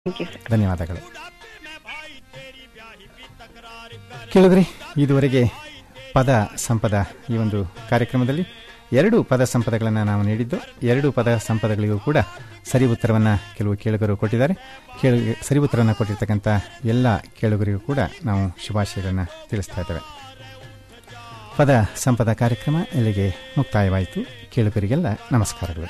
Thank you sir ಧನ್ಯವಾದಗಳು ಕೇಳಿದ್ರಿ ಇದುವರೆಗೆ ಪದ ಸಂಪದ ಈ ಒಂದು ಕಾರ್ಯಕ್ರಮದಲ್ಲಿ ಎರಡು ಪದ ಸಂಪದಗಳನ್ನು ನಾವು ನೀಡಿದ್ದು ಎರಡು ಪದ ಸಂಪದಗಳಿಗೂ ಕೂಡ ಸರಿ ಉತ್ತರವನ್ನು ಕೆಲವು ಕೇಳುಗರು ಕೊಟ್ಟಿದ್ದಾರೆ ಕೇಳು ಸರಿ ಉತ್ತರವನ್ನು ಕೊಟ್ಟಿರ್ತಕ್ಕಂಥ ಎಲ್ಲ ಕೇಳುಗರಿಗೂ ಕೂಡ ನಾವು ಶುಭಾಶಯಗಳನ್ನು ತಿಳಿಸ್ತಾ ಇದ್ದೇವೆ ಪದ ಸಂಪದ ಕಾರ್ಯಕ್ರಮ ಇಲ್ಲಿಗೆ ಮುಕ್ತಾಯವಾಯಿತು ಕೇಳುಗರಿಗೆಲ್ಲ ನಮಸ್ಕಾರಗಳು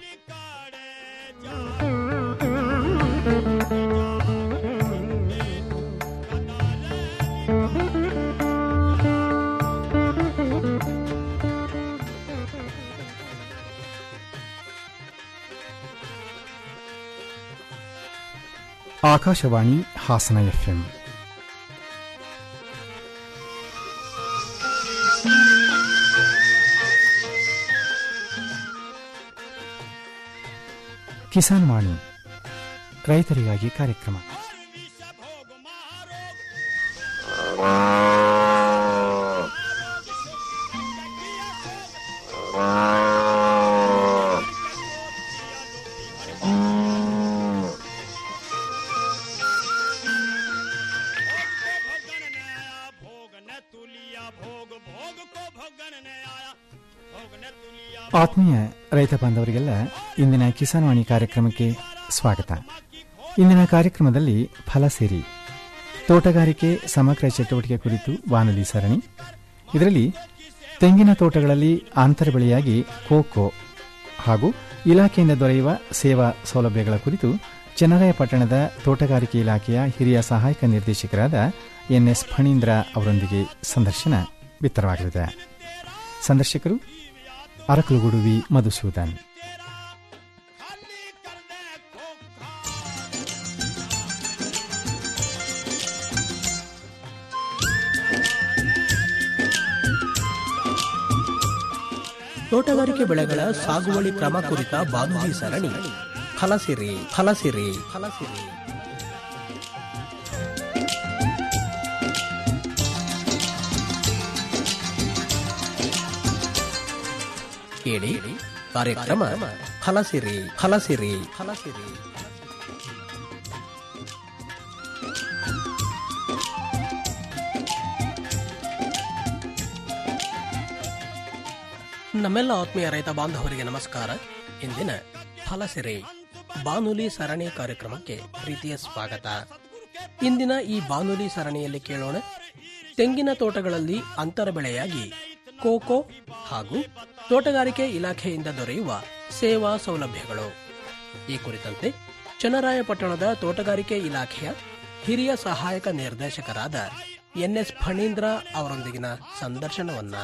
ಆಕಾಶವಾಣಿ ಹಾಸನ ಎಫ್ಎಂ ಕಿಸಾನ್ ವಾಣಿ ರೈತರಿಗಾಗಿ ಕಾರ್ಯಕ್ರಮ भगन ने आया भोग ने तुलिया भोग भोग को भगन ने आया भोग ने तुलिया ಆತ್ಮೀಯ ರೈತ ಬಾಂಧವರಿಗೆಲ್ಲ ಇಂದಿನ ಕಿಸಾನ್ ವಾಣಿ ಕಾರ್ಯಕ್ರಮಕ್ಕೆ ಸ್ವಾಗತ ಇಂದಿನ ಕಾರ್ಯಕ್ರಮದಲ್ಲಿ ಫಲಸಿರಿ ತೋಟಗಾರಿಕೆ ಸಮಗ್ರ ಚಟುವಟಿಕೆ ಕುರಿತು ಬಾನುಲಿ ಸರಣಿ ಇದರಲ್ಲಿ ತೆಂಗಿನ ತೋಟಗಳಲ್ಲಿ ಆಂತರ ಬೆಳೆಯಾಗಿ ಕೋಕೋ ಹಾಗೂ ಇಲಾಖೆಯಿಂದ ದೊರೆಯುವ ಸೇವಾ ಸೌಲಭ್ಯಗಳ ಕುರಿತು ಚನ್ನರಾಯಪಟ್ಟಣದ ತೋಟಗಾರಿಕೆ ಇಲಾಖೆಯ ಹಿರಿಯ ಸಹಾಯಕ ನಿರ್ದೇಶಕರಾದ ಎನ್ಎಸ್ ಫಣೀಂದ್ರ ಅವರೊಂದಿಗೆ ಸಂದರ್ಶನ ಬಿತ್ತರವಾಗಲಿದೆ ಸಂದರ್ಶಕರು ಅರಕಲುಗುಡುವಿ ಮಧುಸೂದನ್ खाली कर दे खोखा ತೋಟಗಾರಿಕೆ ಬೆಳೆಗಳ ಸಾಗುವಳಿ ಕ್ರಮ ಕುರಿತ ಬಾನುಲಿ ಸರಣಿ ಫಲಸಿರಿ ಫಲಸಿರಿ ಫಲಸಿರಿ ಕೇಳಿ ಕಾರ್ಯಕ್ರಮ ಫಲಸಿರಿ ಫಲಸಿರಿ ಫಲಸಿರಿ ನಮ್ಮೆಲ್ಲ ಆತ್ಮೀಯ ರೈತ ಬಾಂಧವರಿಗೆ ನಮಸ್ಕಾರ ಇಂದಿನ ಫಲಸಿರಿ ಬಾನುಲಿ ಸರಣಿ ಕಾರ್ಯಕ್ರಮಕ್ಕೆ ಪ್ರೀತಿಯ ಸ್ವಾಗತ ಇಂದಿನ ಈ ಬಾನುಲಿ ಸರಣಿಯಲ್ಲಿ ಕೇಳೋಣ ತೆಂಗಿನ ತೋಟಗಳಲ್ಲಿ ಅಂತರ ಬೆಳೆಯಾಗಿ ಕೋಕೋ ಹಾಗೂ ತೋಟಗಾರಿಕೆ ಇಲಾಖೆಯಿಂದ ದೊರೆಯುವ ಸೇವಾ ಸೌಲಭ್ಯಗಳು ಈ ಕುರಿತಂತೆ ಚನ್ನರಾಯಪಟ್ಟಣದ ತೋಟಗಾರಿಕೆ ಇಲಾಖೆಯ ಹಿರಿಯ ಸಹಾಯಕ ನಿರ್ದೇಶಕರಾದ ಎನ್ಎಸ್ ಫಣೀಂದ್ರ ಅವರೊಂದಿಗಿನ ಸಂದರ್ಶನವನ್ನ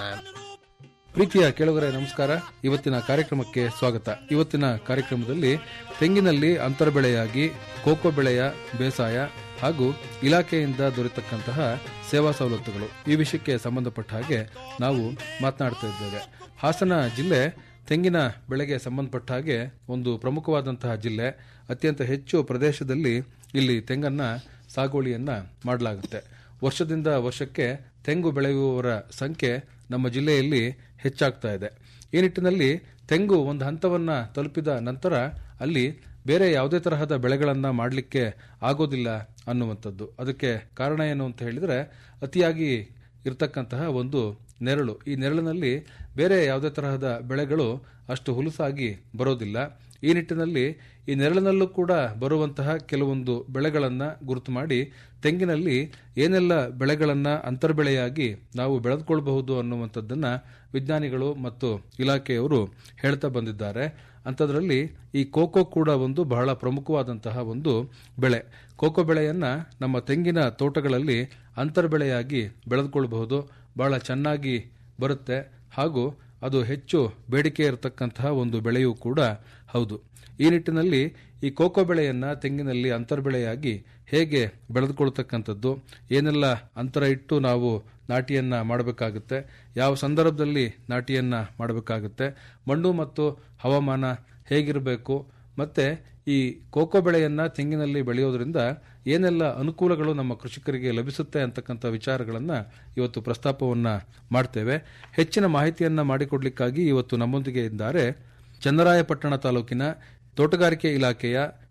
ಪ್ರೀತಿಯ ಕೆಳಗರೆ ನಮಸ್ಕಾರ ಇವತ್ತಿನ ಕಾರ್ಯಕ್ರಮಕ್ಕೆ ಸ್ವಾಗತ ಇವತ್ತಿನ ಕಾರ್ಯಕ್ರಮದಲ್ಲಿ ತೆಂಗಿನಲ್ಲಿ ಅಂತರ ಬೆಳೆಯಾಗಿ ಕೋಕೋ ಬೆಳೆಯ ಬೇಸಾಯ ಹಾಗೂ ಇಲಾಖೆಯಿಂದ ದೊರೆತಕ್ಕಂತಹ ಸೇವಾ ಸವಲತ್ತುಗಳು ಈ ವಿಷಯಕ್ಕೆ ಸಂಬಂಧಪಟ್ಟ ಹಾಗೆ ನಾವು ಮಾತನಾಡ್ತಾ ಇದ್ದೇವೆ ಹಾಸನ ಜಿಲ್ಲೆ ತೆಂಗಿನ ಬೆಳೆಗೆ ಸಂಬಂಧಪಟ್ಟ ಹಾಗೆ ಒಂದು ಪ್ರಮುಖವಾದಂತಹ ಜಿಲ್ಲೆ ಅತ್ಯಂತ ಹೆಚ್ಚು ಪ್ರದೇಶದಲ್ಲಿ ಇಲ್ಲಿ ತೆಂಗನ್ನ ಸಾಗುವಳಿಯನ್ನ ಮಾಡಲಾಗುತ್ತೆ ವರ್ಷದಿಂದ ವರ್ಷಕ್ಕೆ ತೆಂಗು ಬೆಳೆಯುವವರ ಸಂಖ್ಯೆ ನಮ್ಮ ಜಿಲ್ಲೆಯಲ್ಲಿ ಹೆಚ್ಚಾಗ್ತಾ ಇದೆ ಈ ನಿಟ್ಟಿನಲ್ಲಿ ತೆಂಗು ಒಂದು ಹಂತವನ್ನ ತಲುಪಿದ ನಂತರ ಅಲ್ಲಿ ಬೇರೆ ಯಾವುದೇ ತರಹದ ಬೆಳೆಗಳನ್ನ ಮಾಡಲಿಕ್ಕೆ ಆಗೋದಿಲ್ಲ ಅನ್ನುವಂಥದ್ದು ಅದಕ್ಕೆ ಕಾರಣ ಏನು ಅಂತ ಹೇಳಿದ್ರೆ ಅತಿಯಾಗಿ ಇರತಕ್ಕಂತಹ ಒಂದು ನೆರಳು ಈ ನೆರಳಿನಲ್ಲಿ ಬೇರೆ ಯಾವುದೇ ತರಹದ ಬೆಳೆಗಳು ಅಷ್ಟು ಹುಲುಸಾಗಿ ಬರೋದಿಲ್ಲ ಈ ನಿಟ್ಟಿನಲ್ಲಿ ಈ ನೆರಳಿನಲ್ಲೂ ಕೂಡ ಬರುವಂತಹ ಕೆಲವೊಂದು ಬೆಳೆಗಳನ್ನು ಗುರುತು ಮಾಡಿ ತೆಂಗಿನಲ್ಲಿ ಏನೆಲ್ಲ ಬೆಳೆಗಳನ್ನ ಅಂತರ್ಬೆಳೆಯಾಗಿ ನಾವು ಬೆಳೆದುಕೊಳ್ಬಹುದು ಅನ್ನುವಂಥದ್ದನ್ನ ವಿಜ್ಞಾನಿಗಳು ಮತ್ತು ಇಲಾಖೆಯವರು ಹೇಳ್ತಾ ಬಂದಿದ್ದಾರೆ ಅಂಥದ್ರಲ್ಲಿ ಈ ಕೋಕೋ ಕೂಡ ಒಂದು ಬಹಳ ಪ್ರಮುಖವಾದಂತಹ ಒಂದು ಬೆಳೆ ಕೋಕೋ ಬೆಳೆಯನ್ನ ನಮ್ಮ ತೆಂಗಿನ ತೋಟಗಳಲ್ಲಿ ಅಂತರ್ಬೆಳೆಯಾಗಿ ಬೆಳೆದುಕೊಳ್ಬಹುದು ಬಹಳ ಚೆನ್ನಾಗಿ ಬರುತ್ತೆ ಹಾಗೂ ಅದು ಹೆಚ್ಚು ಬೇಡಿಕೆ ಇರತಕ್ಕಂತಹ ಒಂದು ಬೆಳೆಯೂ ಕೂಡ ಹೌದು ಈ ನಿಟ್ಟಿನಲ್ಲಿ ಈ ಕೋಕೋ ಬೆಳೆಯನ್ನ ತೆಂಗಿನಲ್ಲಿ ಅಂತರ್ಬೆಳೆಯಾಗಿ ಹೇಗೆ ಬೆಳೆದುಕೊಳ್ತಕ್ಕಂಥದ್ದು ಏನೆಲ್ಲ ಅಂತರ ಇಟ್ಟು ನಾವು ನಾಟಿಯನ್ನ ಮಾಡಬೇಕಾಗುತ್ತೆ ಯಾವ ಸಂದರ್ಭದಲ್ಲಿ ನಾಟಿಯನ್ನ ಮಾಡಬೇಕಾಗುತ್ತೆ ಮಣ್ಣು ಮತ್ತು ಹವಾಮಾನ ಹೇಗಿರಬೇಕು ಮತ್ತೆ ಈ ಕೋಕೋ ಬೆಳೆಯನ್ನ ತೆಂಗಿನಲ್ಲಿ ಬೆಳೆಯೋದ್ರಿಂದ ಏನೆಲ್ಲ ಅನುಕೂಲಗಳು ನಮ್ಮ ಕೃಷಿಕರಿಗೆ ಲಭಿಸುತ್ತೆ ಅಂತಕ್ಕಂಥ ವಿಚಾರಗಳನ್ನ ಇವತ್ತು ಪ್ರಸ್ತಾಪವನ್ನ ಮಾಡ್ತೇವೆ ಹೆಚ್ಚಿನ ಮಾಹಿತಿಯನ್ನ ಮಾಡಿಕೊಡ್ಲಿಕ್ಕಾಗಿ ಇವತ್ತು ನಮ್ಮೊಂದಿಗೆ ಇದ್ದಾರೆ ಚನ್ನರಾಯಪಟ್ಟಣ ತಾಲೂಕಿನ ತೋಟಗಾರಿಕೆ ಇಲಾಖೆಯ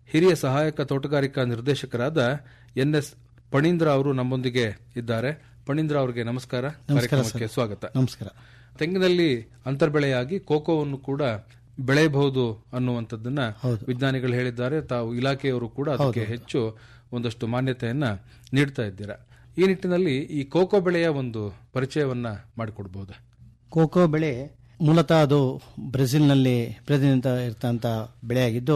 ಹಿರಿಯ ಸಹಾಯಕ ತೋಟಗಾರಿಕಾ ನಿರ್ದೇಶಕರಾದ ಎನ್ ಎಸ್ ಪಣೀಂದ್ರ ಅವರು ನಮ್ಮೊಂದಿಗೆ ಇದ್ದಾರೆ ಪಣೀಂದ್ರ ಅವರಿಗೆ ನಮಸ್ಕಾರ ಕಾರ್ಯಕ್ರಮಕ್ಕೆ ಸ್ವಾಗತ ನಮಸ್ಕಾರ ತೆಂಗಿನಲ್ಲಿ ಅಂತರ್ಬೆಳೆಯಾಗಿ ಕೋಕೋವನ್ನು ಕೂಡ ಬೆಳೆಯಬಹುದು ಅನ್ನುವಂಥದ್ದನ್ನ ವಿಜ್ಞಾನಿಗಳು ಹೇಳಿದ್ದಾರೆ ತಾವು ಇಲಾಖೆಯವರು ಕೂಡ ಅದಕ್ಕೆ ಹೆಚ್ಚು ಒಂದಷ್ಟು ಮಾನ್ಯತೆಯನ್ನ ನೀಡ್ತಾ ಇದ್ದೀರಾ ಈ ನಿಟ್ಟಿನಲ್ಲಿ ಈ ಕೋಕೋ ಬೆಳೆಯ ಒಂದು ಪರಿಚಯವನ್ನ ಮಾಡಿಕೊಡ್ಬಹುದಾ ಕೋಕೋ ಬೆಳೆ ಮೂಲತಃ ಅದು ಬ್ರೆಜಿಲ್ನಲ್ಲಿ ಪ್ರತಿನಿಧಿತ ಇರ್ತಂತ ಬೆಳೆಯಾಗಿದ್ದು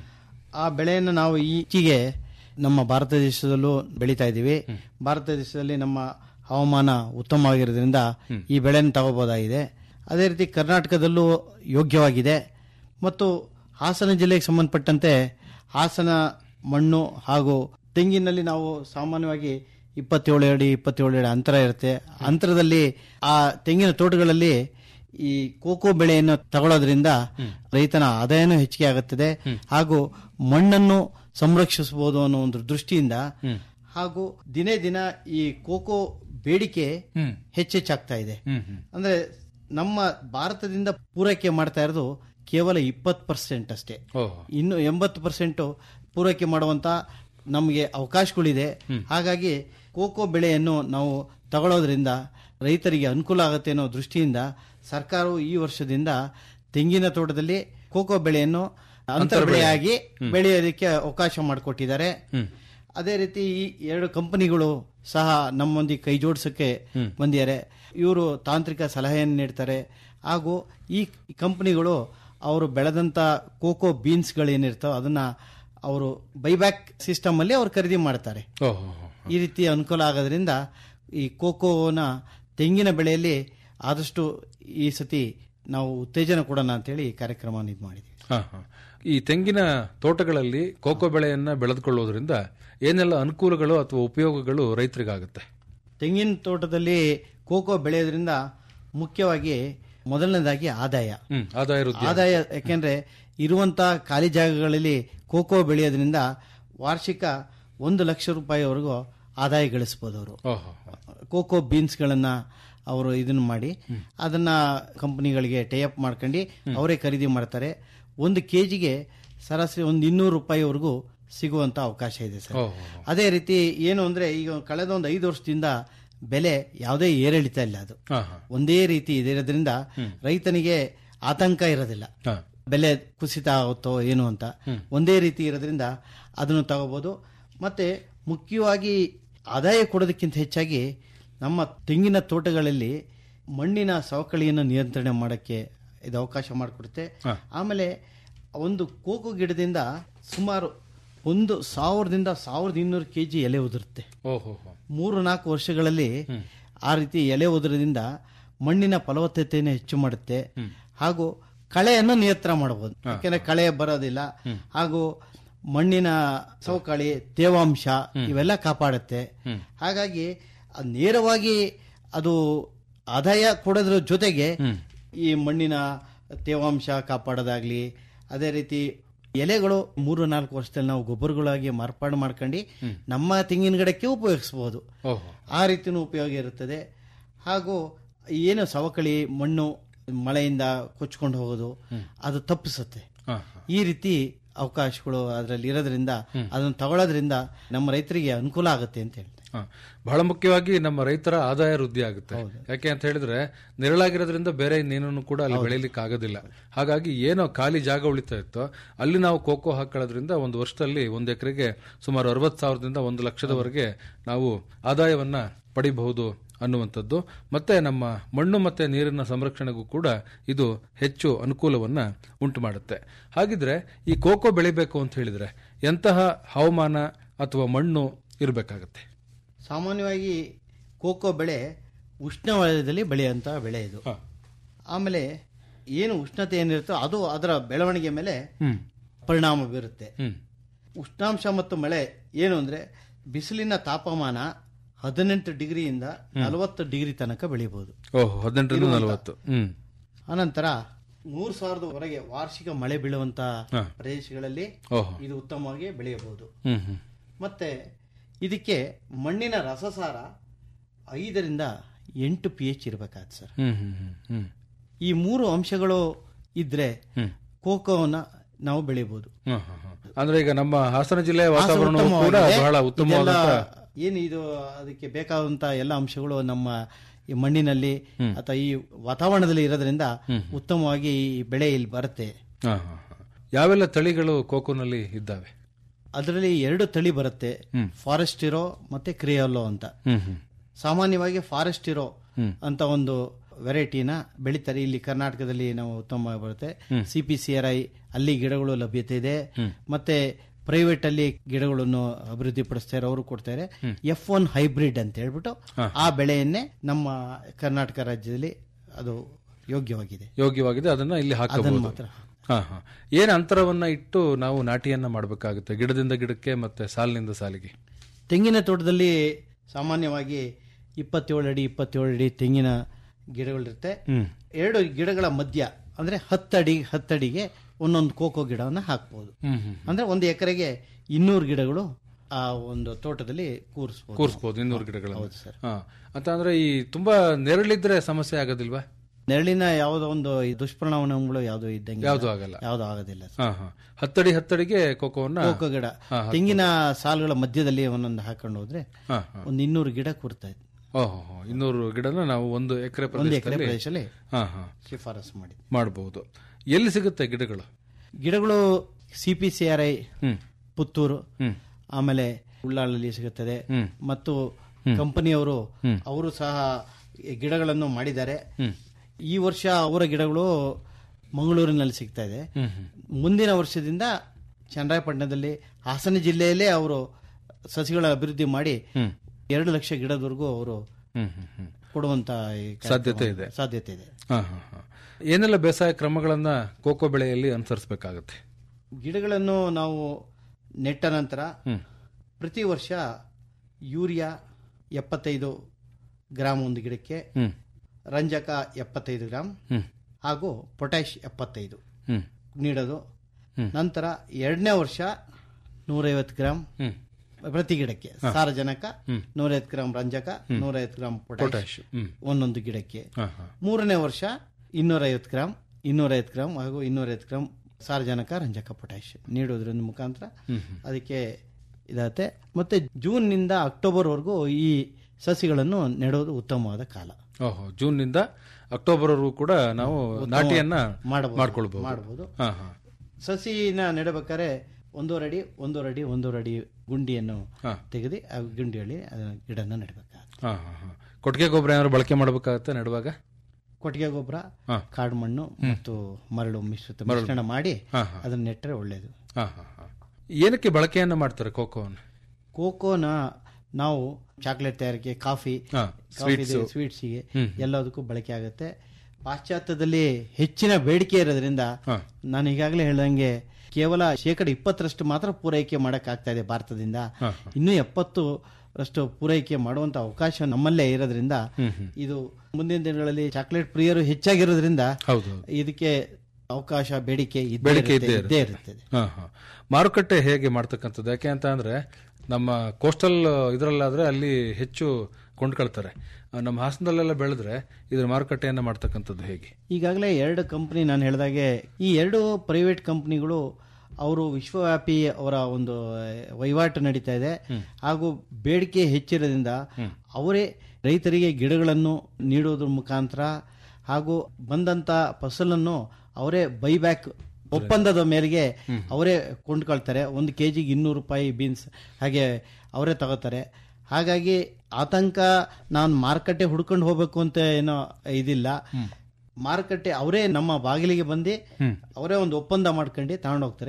ಆ ಬೆಳೆಯನ್ನು ನಾವು ಈಚೆಗೆ ನಮ್ಮ ಭಾರತ ದೇಶದಲ್ಲೂ ಬೆಳೀತಾ ಇದ್ದೀವಿ ಭಾರತ ದೇಶದಲ್ಲಿ ನಮ್ಮ ಹವಾಮಾನ ಉತ್ತಮವಾಗಿರೋದ್ರಿಂದ ಈ ಬೆಳೆಯನ್ನು ತಗೋಬಹುದಾಗಿದೆ ಅದೇ ರೀತಿ ಕರ್ನಾಟಕದಲ್ಲೂ ಯೋಗ್ಯವಾಗಿದೆ ಮತ್ತು ಹಾಸನ ಜಿಲ್ಲೆಗೆ ಸಂಬಂಧಪಟ್ಟಂತೆ ಹಾಸನ ಮಣ್ಣು ಹಾಗೂ ತೆಂಗಿನಲ್ಲಿ ನಾವು ಸಾಮಾನ್ಯವಾಗಿ ಇಪ್ಪತ್ತೇಳು ಅಡಿ ಇಪ್ಪತ್ತೇಳು ಅಡಿ ಅಂತರ ಇರುತ್ತೆ ಅಂತರದಲ್ಲಿ ಆ ತೆಂಗಿನ ತೋಟಗಳಲ್ಲಿ ಈ ಕೋಕೋ ಬೆಳೆಯನ್ನು ತಗೊಳ್ಳೋದ್ರಿಂದ ರೈತನ ಆದಾಯನೂ ಹೆಚ್ಚಿಗೆ ಆಗುತ್ತದೆ ಹಾಗೂ ಮಣ್ಣನ್ನು ಸಂರಕ್ಷಿಸಬಹುದು ಅನ್ನೋ ಒಂದು ದೃಷ್ಟಿಯಿಂದ ಹಾಗೂ ದಿನೇ ದಿನ ಈ ಕೋಕೋ ಬೇಡಿಕೆ ಹೆಚ್ಚೆಚ್ಚಾಗ್ತಾ ಇದೆ ಅಂದ್ರೆ ನಮ್ಮ ಭಾರತದಿಂದ ಪೂರೈಕೆ ಮಾಡ್ತಾ ಇರೋದು ಕೇವಲ ಇಪ್ಪತ್ತು ಪರ್ಸೆಂಟ್ ಅಷ್ಟೇ ಓಹೋ ಇನ್ನು ಎಂಬತ್ತು ಪರ್ಸೆಂಟ್ ಪೂರೈಕೆ ಮಾಡುವಂತ ನಮಗೆ ಅವಕಾಶಗಳಿದೆ ಹಾಗಾಗಿ ಕೋಕೋ ಬೆಳೆಯನ್ನು ನಾವು ತಗೊಳ್ಳೋದ್ರಿಂದ ರೈತರಿಗೆ ಅನುಕೂಲ ಆಗುತ್ತೆ ಅನ್ನೋ ದೃಷ್ಟಿಯಿಂದ ಸರ್ಕಾರವು ಈ ವರ್ಷದಿಂದ ತೆಂಗಿನ ತೋಟದಲ್ಲಿ ಕೋಕೋ ಬೆಳೆಯನ್ನು ಅಂತರ ಬೆಳೆಯಾಗಿ ಬೆಳೆಯೋದಕ್ಕೆ ಅವಕಾಶ ಮಾಡಿಕೊಟ್ಟಿದ್ದಾರೆ ಅದೇ ರೀತಿ ಈ ಎರಡು ಕಂಪನಿಗಳು ಸಹ ನಮ್ಮೊಂದಿಗೆ ಕೈ ಜೋಡಿಸಕ್ಕೆ ಬಂದಿದ್ದಾರೆ ಇವರು ತಾಂತ್ರಿಕ ಸಲಹೆಯನ್ನು ನೀಡ್ತಾರೆ ಹಾಗೂ ಈ ಕಂಪನಿಗಳು ಅವರು ಬೆಳೆದಂತ ಕೋಕೋ ಬೀನ್ಸ್ಗಳೇನಿರ್ತಾವ ಅದನ್ನ ಅವರು ಬೈಬ್ಯಾಕ್ ಸಿಸ್ಟಮ್ ಅಲ್ಲಿ ಅವ್ರು ಖರೀದಿ ಮಾಡ್ತಾರೆ ಓಹೋ ಈ ರೀತಿ ಅನುಕೂಲ ಆಗೋದ್ರಿಂದ ಈ ಕೋಕೋನ ತೆಂಗಿನ ಬೆಳೆಯಲ್ಲಿ ಆದಷ್ಟು ಈ ಸತಿ ನಾವು ಉತ್ತೇಜನ ಕೊಡೋಣ ಅಂತೇಳಿ ಈ ಕಾರ್ಯಕ್ರಮ ಇದು ಮಾಡಿದ್ವಿ ಹಾ, ಹಾ. ಈ ತೆಂಗಿನ ತೋಟಗಳಲ್ಲಿ ಕೋಕೋ ಬೆಳೆಯನ್ನ ಬೆಳೆದುಕೊಳ್ಳೋದ್ರಿಂದ ಏನೆಲ್ಲ ಅನುಕೂಲಗಳು ಅಥವಾ ಉಪಯೋಗಗಳು ರೈತರಿಗಾಗುತ್ತೆ ತೆಂಗಿನ ತೋಟದಲ್ಲಿ ಕೋಕೋ ಬೆಳೆಯೋದ್ರಿಂದ ಮುಖ್ಯವಾಗಿ ಮೊದಲನೇದಾಗಿ ಆದಾಯ ಹ್ಮ್ ಆದಾಯ ವೃದ್ಧಿ ಆದಾಯ ಯಾಕೆಂದ್ರೆ ಇರುವಂತ ಖಾಲಿ ಜಾಗಗಳಲ್ಲಿ ಕೋಕೋ ಬೆಳೆಯೋದ್ರಿಂದ ವಾರ್ಷಿಕ ಒಂದು ಲಕ್ಷ ರೂಪಾಯಿವರೆಗೂ ಆದಾಯ ಗಳಿಸಬಹುದು ಅವರು ಓಹೋ ಕೋಕೋ ಬೀನ್ಸ್ಗಳನ್ನ ಅವರು ಇದನ್ನ ಮಾಡಿ ಅದನ್ನ ಕಂಪನಿಗಳಿಗೆ ಟೈಅಪ್ ಮಾಡ್ಕೊಂಡು ಅವರೇ ಖರೀದಿ ಮಾಡ್ತಾರೆ ಒಂದು ಕೆಜಿಗೆ ಸರಾಸರಿ ಒಂದು ಇನ್ನೂರು ರೂಪಾಯಿವರೆಗೂ ಸಿಗುವಂತ ಅವಕಾಶ ಇದೆ ಸರ್ ಓಹೋ ಅದೇ ರೀತಿ ಏನು ಅಂದ್ರೆ ಈಗ ಕಳೆದ ಒಂದು ಐದು ವರ್ಷದಿಂದ ಬೆಲೆ ಯಾವುದೇ ಏರಿಳಿತ ಇಲ್ಲ ಅದು ಹಾ ಹಾ ಒಂದೇ ರೀತಿ ಇದೆ ಇರೋದ್ರಿಂದ ರೈತನಿಗೆ ಆತಂಕ ಇರೋದಿಲ್ಲ ಹಾ ಬೆಲೆ ಕುಸಿತ ಆಗುತ್ತೋ ಏನು ಅಂತ ಒಂದೇ ರೀತಿ ಇರೋದ್ರಿಂದ ಅದನ್ನು ತಗೋಬಹುದು ಮತ್ತೆ ಮುಖ್ಯವಾಗಿ ಆದಾಯ ಕೊಡೋದಕ್ಕಿಂತ ಹೆಚ್ಚಾಗಿ ನಮ್ಮ ತೆಂಗಿನ ತೋಟಗಳಲ್ಲಿ ಮಣ್ಣಿನ ಸವಕಳಿಯನ್ನು ನಿಯಂತ್ರಣೆ ಮಾಡೋಕ್ಕೆ ಇದು ಅವಕಾಶ ಮಾಡಿಕೊಡುತ್ತೆ ಆಮೇಲೆ ಒಂದು ಕೋಕೋ ಗಿಡದಿಂದ ಸುಮಾರು ಒಂದು ಸಾವಿರದಿಂದ ಸಾವಿರದ ಇನ್ನೂರು ಕೆ ಜಿ ಎಲೆ ಉದುರುತ್ತೆ ಓಹೋ ಮೂರು ನಾಲ್ಕು ವರ್ಷಗಳಲ್ಲಿ ಆ ರೀತಿ ಎಲೆ ಉದುರದಿಂದ ಮಣ್ಣಿನ ಫಲವತ್ತತೆಯನ್ನು ಹೆಚ್ಚು ಮಾಡುತ್ತೆ ಹಾಗೂ ಕಳೆಯನ್ನು ನಿಯಂತ್ರಣ ಮಾಡಬಹುದು ಯಾಕೆಂದ್ರೆ ಕಳೆ ಬರೋದಿಲ್ಲ ಹಾಗೂ ಮಣ್ಣಿನ ಸವಕಳಿ ತೇವಾಂಶ ಇವೆಲ್ಲ ಕಾಪಾಡುತ್ತೆ ಹಾಗಾಗಿ ಅದ್ ನೇರವಾಗಿ ಅದು ಆದಾಯ ಕೊಡೋದ್ರ ಜೊತೆಗೆ ಈ ಮಣ್ಣಿನ ತೇವಾಂಶ ಕಾಪಾಡೋದಾಗ್ಲಿ ಅದೇ ರೀತಿ ಎಲೆಗಳು ಮೂರು ನಾಲ್ಕು ವರ್ಷದಲ್ಲಿ ನಾವು ಗೊಬ್ಬರಗಳಾಗಿ ಮಾರ್ಪಾಡು ಮಾಡ್ಕೊಂಡು ನಮ್ಮ ತೆಂಗಿನ ಗಿಡಕ್ಕೆ ಉಪಯೋಗಿಸಬಹುದು ಓಹೋ ಆ ರೀತಿನೂ ಉಪಯೋಗ ಇರುತ್ತದೆ ಹಾಗೂ ಏನು ಸವಕಳಿ ಮಣ್ಣು ಮಳೆಯಿಂದ ಕೊಚ್ಕೊಂಡು ಹೋಗೋದು ಅದು ತಪ್ಪಿಸುತ್ತೆ ಹಾ ಈ ರೀತಿ ಅವಕಾಶಗಳು ಅದರಲ್ಲಿ ಇರೋದ್ರಿಂದ ಅದನ್ನು ತಗೊಳ್ಳೋದ್ರಿಂದ ನಮ್ಮ ರೈತರಿಗೆ ಅನುಕೂಲ ಆಗುತ್ತೆ ಅಂತ ಹೇಳ್ತಾರೆ ಹಾ. ಬಹಳ ಮುಖ್ಯವಾಗಿ ನಮ್ಮ ರೈತರ ಆದಾಯ ವೃದ್ಧಿ ಆಗುತ್ತೆ ಯಾಕೆ ಅಂತ ಹೇಳಿದ್ರೆ ನೆರಳಾಗಿರೋದ್ರಿಂದ ಬೇರೆ ಇನ್ನೇನನ್ನು ಕೂಡ ಅಲ್ಲಿ ಬೆಳೆಯಲಿಕ್ಕೆ ಆಗೋದಿಲ್ಲ ಹಾಗಾಗಿ ಏನೋ ಖಾಲಿ ಜಾಗ ಉಳಿತಾ ಇತ್ತೋ ಅಲ್ಲಿ ನಾವು ಕೋಕೋ ಹಾಕೊಳ್ಳೋದ್ರಿಂದ ಒಂದು ವರ್ಷದಲ್ಲಿ ಒಂದು ಎಕರೆಗೆ ಸುಮಾರು ಅರವತ್ತು ಸಾವಿರದಿಂದ ಒಂದು ಲಕ್ಷದವರೆಗೆ ನಾವು ಆದಾಯವನ್ನ ಪಡಿಬಹುದು ಅನ್ನುವಂಥದ್ದು ಮತ್ತೆ ನಮ್ಮ ಮಣ್ಣು ಮತ್ತೆ ನೀರಿನ ಸಂರಕ್ಷಣೆಗೂ ಕೂಡ ಇದು ಹೆಚ್ಚು ಅನುಕೂಲವನ್ನ ಉಂಟು ಮಾಡುತ್ತೆ ಹಾಗಿದ್ರೆ ಈ ಕೋಕೋ ಬೆಳಿಬೇಕು ಅಂತ ಹೇಳಿದ್ರೆ ಎಂತಹ ಹವಾಮಾನ ಅಥವಾ ಮಣ್ಣು ಇರಬೇಕಾಗತ್ತೆ ಸಾಮಾನ್ಯವಾಗಿ ಕೋಕೋ ಬೆಳೆ ಉಷ್ಣವಲಯದಲ್ಲಿ ಬೆಳೆಯುವಂಥ ಬೆಳೆ ಇದು ಆಮೇಲೆ ಏನು ಉಷ್ಣತೆ ಏನಿರುತ್ತೋ ಅದು ಅದರ ಬೆಳವಣಿಗೆ ಮೇಲೆ ಹ್ಮ್ ಪರಿಣಾಮ ಬೀರುತ್ತೆ ಹ್ಮ್ ಉಷ್ಣಾಂಶ ಮತ್ತು ಮಳೆ ಏನು ಅಂದ್ರೆ ಬಿಸಿಲಿನ ತಾಪಮಾನ ಹದಿನೆಂಟು ಡಿಗ್ರಿಯಿಂದ ನಲವತ್ತು ಡಿಗ್ರಿ ತನಕ ಬೆಳೆಯಬಹುದು ಓಹೋ ಹದಿನೆಂಟರಿಂದ ನಲವತ್ತು ಹ್ಮ್ ಅನಂತರ ಮೂರು ಸಾವಿರದವರೆಗೆ ವಾರ್ಷಿಕ ಮಳೆ ಬೀಳುವಂತ ಹಾ. ಪ್ರದೇಶಗಳಲ್ಲಿ ಓಹೋ ಇದು ಉತ್ತಮವಾಗಿ ಬೆಳೆಯಬಹುದು ಹ್ಮ್ ಹ್ಮ್ ಮತ್ತೆ ಇದಕ್ಕೆ ಮಣ್ಣಿನ ರಸಸಾರ ಐದರಿಂದ ಎಂಟು ಪಿ ಎಚ್ ಇರಬೇಕಾದ ಸರ್ ಹ್ಮ್ ಹ್ಮ್ ಹ್ಮ್ ಹ್ಮ್ ಈ ಮೂರು ಅಂಶಗಳು ಇದ್ರೆ ಹ್ಮ್. ಕೋಕೋವನ್ನ ನಾವು ಬೆಳೆಯಬಹುದು ಹ್ಮ್ ಹ್ಮ್ ಹ್ಮ್. ಅಂದ್ರೆ ಈಗ ನಮ್ಮ ಹಾಸನ ಜಿಲ್ಲೆಯ ವಾತಾವರಣ ಕೂಡ ಉತ್ತಮವಾಗಿದೆ. ಬಹಳ ಉತ್ತಮವಾದಂತ ಇದೆಲ್ಲ ಏನು ಇದು ಅದಕ್ಕೆ ಬೇಕಾದಂತ ಎಲ್ಲ ಅಂಶಗಳು ನಮ್ಮ ಈ ಮಣ್ಣಿನಲ್ಲಿ ಅಥವಾ ಈ ವಾತಾವರಣದಲ್ಲಿ ಇರೋದ್ರಿಂದ ಉತ್ತಮವಾಗಿ ಈ ಬೆಳೆ ಇಲ್ಲಿ ಬರುತ್ತೆ ಹಾ, ಹಾ, ಹಾ. ಯಾವೆಲ್ಲ ತಳಿಗಳು ಕೋಕೋನಲ್ಲಿ ಇದ್ದಾವೆ ಅದರಲ್ಲಿ ಎರಡು ತಳಿ ಬರುತ್ತೆ ಫಾರೆಸ್ಟ್ ಇರೋ ಮತ್ತೆ ಕ್ರಿಯೋಲೋ ಅಂತ ಹ್ಮ್ ಹ್ಮ್ ಸಾಮಾನ್ಯವಾಗಿ ಫಾರೆಸ್ಟ್ ಇರೋ ಅಂತ ಒಂದು ವೆರೈಟಿನ ಬೆಳಿತಾರೆ ಇಲ್ಲಿ ಕರ್ನಾಟಕದಲ್ಲಿ ನಾವು ಉತ್ತಮ ಬರುತ್ತೆ C P C R I ಅಲ್ಲಿ ಗಿಡಗಳು ಲಭ್ಯತೆ ಇದೆ ಮತ್ತೆ ಪ್ರೈವೇಟ್ ಅಲ್ಲಿ ಗಿಡಗಳನ್ನು ಅಭಿವೃದ್ಧಿ ಪಡಿಸ್ತಾರೆ ಅವರು ಕೊಡ್ತಾರೆ ಎಫ್ ಒನ್ ಹೈಬ್ರಿಡ್ ಅಂತ ಹೇಳ್ಬಿಟ್ಟು ಆ ಬೆಳೆಯನ್ನೇ ನಮ್ಮ ಕರ್ನಾಟಕ ರಾಜ್ಯದಲ್ಲಿ ಅದು ಯೋಗ್ಯವಾಗಿದೆ ಯೋಗ್ಯವಾಗಿದೆ ಅದನ್ನ ಇಲ್ಲಿ ಅದನ್ನು ಹಾಕಬಹುದು ಮಾತ್ರ ಹಾ ಹಾ ಏನ್ ಅಂತರವನ್ನ ಇಟ್ಟು ನಾವು ನಾಟಿಯನ್ನ ಮಾಡಬೇಕಾಗುತ್ತೆ ಗಿಡದಿಂದ ಗಿಡಕ್ಕೆ ಮತ್ತೆ ಸಾಲಿನಿಂದ ಸಾಲಿಗೆ ತೆಂಗಿನ ತೋಟದಲ್ಲಿ ಸಾಮಾನ್ಯವಾಗಿ ಇಪ್ಪತ್ತೇಳು ಅಡಿ ಇಪ್ಪತ್ತೇಳು ಅಡಿ ತೆಂಗಿನ ಗಿಡಗಳಿರುತ್ತೆ ಎರಡು ಗಿಡಗಳ ಮಧ್ಯ ಅಂದ್ರೆ ಹತ್ತಡಿ ಹತ್ತಡಿಗೆ ಒಂದೊಂದು ಕೋಕೋ ಗಿಡವನ್ನ ಹಾಕ್ಬೋದು ಹ್ಮ್ ಹ್ಮ್ ಅಂದ್ರೆ ಒಂದು ಎಕರೆಗೆ ಇನ್ನೂರು ಗಿಡಗಳು ಆ ಒಂದು ತೋಟದಲ್ಲಿ ಕೂರಿಸ್ಬೋದು ಕೂರಿಸಬಹುದು ಇನ್ನೂರು ಗಿಡಗಳನ್ನು ಹೌದು ಸರ್ ಹಾ ಅಂತ ಅಂದ್ರೆ ಈ ತುಂಬಾ ನೆರಳಿದ್ರೆ ಸಮಸ್ಯೆ ಆಗೋದಿಲ್ವಾ ನೆರಳಿನ ಯಾವುದೋ ಒಂದು ಈ ದುಷ್ಪರಿಣಾಮಗಳು ಯಾವುದು ಇದ್ದಂಗೆ ಯಾವ್ದು ಆಗಲ್ಲ ಯಾವುದು ಆಗೋದಿಲ್ಲ ಸರ್. ಹಾ ಹಾ ಹತ್ತಡಿ ಹತ್ತಡಿಗೆ ಕೋಕೋವನ್ನ ಕೋಕೋ ಗಿಡ ತೆಂಗಿನ ಸಾಲುಗಳ ಮಧ್ಯದಲ್ಲಿ ಒಂದೊಂದು ಹಾಕೊಂಡು ಹೋದ್ರೆ ಹಾ ಹಾ ಒಂದು ಇನ್ನೂರು ಗಿಡ ಕೂರ್ತಾ ಇದೆ ಓಹೋ ಹೋ. ಇನ್ನೂರು ಗಿಡನ ನಾವು ಒಂದು ಎಕರೆ ಒಂದು ಎಕರೆ ಪ್ರದೇಶದಲ್ಲಿ ಪ್ರದೇಶದಲ್ಲಿ ಹಾ ಹಾ ಶಿಫಾರಸು ಮಾಡಿ ಮಾಡಬಹುದು ಎಲ್ಲಿ ಸಿಗುತ್ತೆ ಗಿಡಗಳು ಗಿಡಗಳು C P C R I ಹ್ಮ್ ಪುತ್ತೂರು ಹ್ಮ್ ಆಮೇಲೆ ಉಳ್ಳಾಳಲ್ಲಿ ಸಿಗುತ್ತದೆ ಹ್ಮ್. ಮತ್ತು ಕಂಪನಿಯವರು ಅವರು ಸಹ ಈ ಗಿಡಗಳನ್ನು ಮಾಡಿದ್ದಾರೆ ಈ ವರ್ಷ ಅವರ ಗಿಡಗಳು ಮಂಗಳೂರಿನಲ್ಲಿ ಸಿಗ್ತಾ ಇದೆ ಹ್ಮ್ ಹ್ಮ್ ಮುಂದಿನ ವರ್ಷದಿಂದ ಚನ್ನರಾಯಪಟ್ಟಣದಲ್ಲಿ ಹಾಸನ ಜಿಲ್ಲೆಯಲ್ಲೇ ಅವರು ಸಸಿಗಳ ಅಭಿವೃದ್ಧಿ ಮಾಡಿ ಎರಡು ಲಕ್ಷ ಗಿಡದವರೆಗೂ ಅವರು ಹ್ಮ್ ಹ್ಮ್ ಹ್ಮ್ ಕೊಡುವಂತ ಈ ಕಾರ್ಯಕ್ರಮ- ಸಾಧ್ಯತೆ ಇದೆ. ಸಾಧ್ಯತೆ ಇದೆ ಹಾ ಹಾ ಹಾ ಏನೆಲ್ಲ ಬೇಸಾಯ ಕ್ರಮಗಳನ್ನ ಕೋಕೋ ಬೆಳೆಯಲ್ಲಿ ಅನುಸರಿಸಬೇಕಾಗತ್ತೆ ಗಿಡಗಳನ್ನು ನಾವು ನೆಟ್ಟ ನಂತರ ಪ್ರತಿ ವರ್ಷ ಯೂರಿಯಾ ಎಪ್ಪತ್ತೈದು ಗ್ರಾಮ್ ಒಂದು ಗಿಡಕ್ಕೆ ಹ್ಮ್ ರಂಜಕ ಎಪ್ಪತ್ತೈದು ಗ್ರಾಮ್ ಹ್ಮ್ ಹಾಗೂ ಪೊಟ್ಯಾಶ್ ಎಪ್ಪತ್ತೈದು ಹ್ಮ್ ನೀಡೋದು ನಂತರ ಎರಡನೇ ವರ್ಷ ನೂರೈವತ್ತು ಗ್ರಾಮ್ ಹ್ಮ್ ಪ್ರತಿ ಗಿಡಕ್ಕೆ ಸಾರಜನಕ ನೂರೈವತ್ತು ಗ್ರಾಮ್ ರಂಜಕ ನೂರೈವತ್ತು ಗ್ರಾಮ್ ಪೊಟ್ಯಾಶ್ ಪೊಟ್ಯಾಶ್ ಹ್ಮ್ ಒಂದೊಂದು ಗಿಡಕ್ಕೆ ಹಾ ಹಾ ಮೂರನೇ ವರ್ಷ ಇನ್ನೂರೈವತ್ತು ಗ್ರಾಮ್ ಇನ್ನೂರೈವತ್ತು ಗ್ರಾಮ್ ಹಾಗೂ ಇನ್ನೂರೈವತ್ತು ಗ್ರಾಮ್ ಸಾರಜನಕ ರಂಜಕ ಪೊಟ್ಯಾಶ್ ನೀಡೋದ್ರಿಂದ ಮುಖಾಂತರ ಅದಕ್ಕೆ ಇದಾಗುತ್ತೆ ಮತ್ತೆ ಜೂನ್ನಿಂದ ಅಕ್ಟೋಬರ್ವರೆಗೂ ಈ ಸಸಿಗಳನ್ನು ನೆಡೋದು ಉತ್ತಮವಾದ ಕಾಲ ಓಹೋ ಜೂನ್ ನಿಂದ ಅಕ್ಟೋಬರ್ ವರೆಗೂ ಕೂಡ ನಾವು ನಾಟಿಯನ್ನ ಮಾಡಬಹುದು ಮಾಡ್ಕೊಳ್ಬಹುದು ಮಾಡಬಹುದು ಹಾ ಹಾ ಸಸಿನ ನೆಡಬೇಕಾದ್ರೆ ಒಂದೂವರೆ ಅಡಿ ಒಂದೂವರೆ ಅಡಿ ಒಂದೂವರೆ ಅಡಿ ಗುಂಡಿಯನ್ನು ಹಾ. ತೆಗೆದು ಆ ಗುಂಡಿಯಲ್ಲಿ ಅದನ್ನ ಗಿಡನ ನೆಡಬೇಕಾಗುತ್ತೆ ಹಾ ಹಾ ಹಾ ಕೊಟ್ಟಿಗೆ ಗೊಬ್ಬರ ಏನಾದ್ರು ಬಳಕೆ ಮಾಡಬೇಕಾಗತ್ತೆ ನೆಡುವಾಗ ಕೊಟ್ಟಿಗೆ ಗೊಬ್ಬರ ಹಾ. ಕಾಡು ಮಣ್ಣು ಮತ್ತು ಮರಳು ಮಿಶ್ರಿತ ಮಿಶ್ರಣ ಮಾಡಿ ಹಾ, ಹಾ. ಅದನ್ನ ನೆಟ್ಟರೆ ಒಳ್ಳೆಯದು ಹಾ ಹಾ ಹಾ ಏನಕ್ಕೆ ಬಳಕೆಯನ್ನ ಮಾಡ್ತಾರೆ ಕೋಕೋವನ್ನು ಕೋಕೋನ ನಾವು ಚಾಕ್ಲೇಟ್ ತಯಾರಿಕೆ ಕಾಫಿ ಹಾ, ಸ್ವೀಟ್ಸಿಗೆ ಎಲ್ಲದಕ್ಕೂ ಬಳಕೆ ಆಗುತ್ತೆ ಪಾಶ್ಚಾತ್ಯದಲ್ಲಿ ಹೆಚ್ಚಿನ ಬೇಡಿಕೆ ಇರೋದ್ರಿಂದ ಹಾ. ನಾನು ಈಗಾಗಲೇ ಹೇಳ್ದಂಗೆ ಕೇವಲ ಶೇಕಡ ಇಪ್ಪತ್ತರಷ್ಟು ಮಾತ್ರ ಪೂರೈಕೆ ಮಾಡಕ್ ಆಗ್ತಾ ಇದೆ ಭಾರತದಿಂದ ಇನ್ನು ಎಪ್ಪತ್ತು ರಷ್ಟು ಪೂರೈಕೆ ಮಾಡುವಂತ ಅವಕಾಶ ನಮ್ಮಲ್ಲೇ ಇರೋದ್ರಿಂದ ಇದು ಮುಂದಿನ ದಿನಗಳಲ್ಲಿ ಚಾಕ್ಲೇಟ್ ಪ್ರಿಯರು ಹೆಚ್ಚಾಗಿರೋದ್ರಿಂದ ಹೌದು ಇದಕ್ಕೆ ಅವಕಾಶ ಬೇಡಿಕೆ ಇದ್ದೇ ಬೇಡಿಕೆ ಇರುತ್ತೆ, ಇದ್ದೇ ಇದ್ದೇ ಇರುತ್ತದೆ ಹಾ ಹಾ ಮಾರುಕಟ್ಟೆ ಹೇಗೆ ಮಾಡ್ತಕ್ಕಂಥದ್ದು ಯಾಕೆ ಅಂತ ಅಂದ್ರೆ ನಮ್ಮ ಕೋಸ್ಟಲ್ ಇದರಲ್ಲಾದ್ರೆ ಅಲ್ಲಿ ಹೆಚ್ಚು ಕೊಂಡ್ಕೊಳ್ತಾರೆ ಆ, ನಮ್ಮ ಹಾಸನದಲ್ಲೆಲ್ಲ ಬೆಳೆದ್ರೆ ಇದ್ರ ಮಾರುಕಟ್ಟೆಯನ್ನ ಮಾಡ್ತಕ್ಕಂಥದ್ದು ಹೇಗೆ ಈಗಾಗಲೇ ಎರಡು ಕಂಪನಿ ನಾನು ಹೇಳಿದಾಗೆ ಈ ಎರಡು ಪ್ರೈವೇಟ್ ಕಂಪನಿಗಳು ಅವರು ವಿಶ್ವವ್ಯಾಪಿ ಅವರ ಒಂದು ವಹಿವಾಟು ನಡೀತಾ ಇದೆ ಹಾಗೂ ಬೇಡಿಕೆ ಹೆಚ್ಚಿರೋದ್ರಿಂದ ಅವರೇ ರೈತರಿಗೆ ಗಿಡಗಳನ್ನು ನೀಡೋದ್ರ ಮುಖಾಂತರ ಹಾಗೂ ಬಂದಂತ ಫಸಲನ್ನು ಅವರೇ ಬೈಬ್ಯಾಕ್ ಒಪ್ಪಂದದ ಮೇರೆಗೆ ಅವರೇ ಕೊಂಡ್ಕೊಳ್ತಾರೆ ಒಂದು ಕೆ ಜಿಗೆ ಇನ್ನೂರು ರೂಪಾಯಿ ಬೀನ್ಸ್ ಹಾಗೆ ಅವರೇ ತಗೋತಾರೆ ಹಾಗಾಗಿ ಆತಂಕ ನಾನು ಮಾರುಕಟ್ಟೆ ಹುಡ್ಕೊಂಡು ಹೋಗ್ಬೇಕು ಅಂತ ಏನೋ ಇದಿಲ್ಲ ಮಾರುಕಟ್ಟೆ ಅವರೇ ನಮ್ಮ ಬಾಗಿಲಿಗೆ ಬಂದು ಅವರೇ ಒಂದು ಒಪ್ಪಂದ ಮಾಡ್ಕೊಂಡು ತಗೊಂಡು ಹೋಗ್ತಾರೆ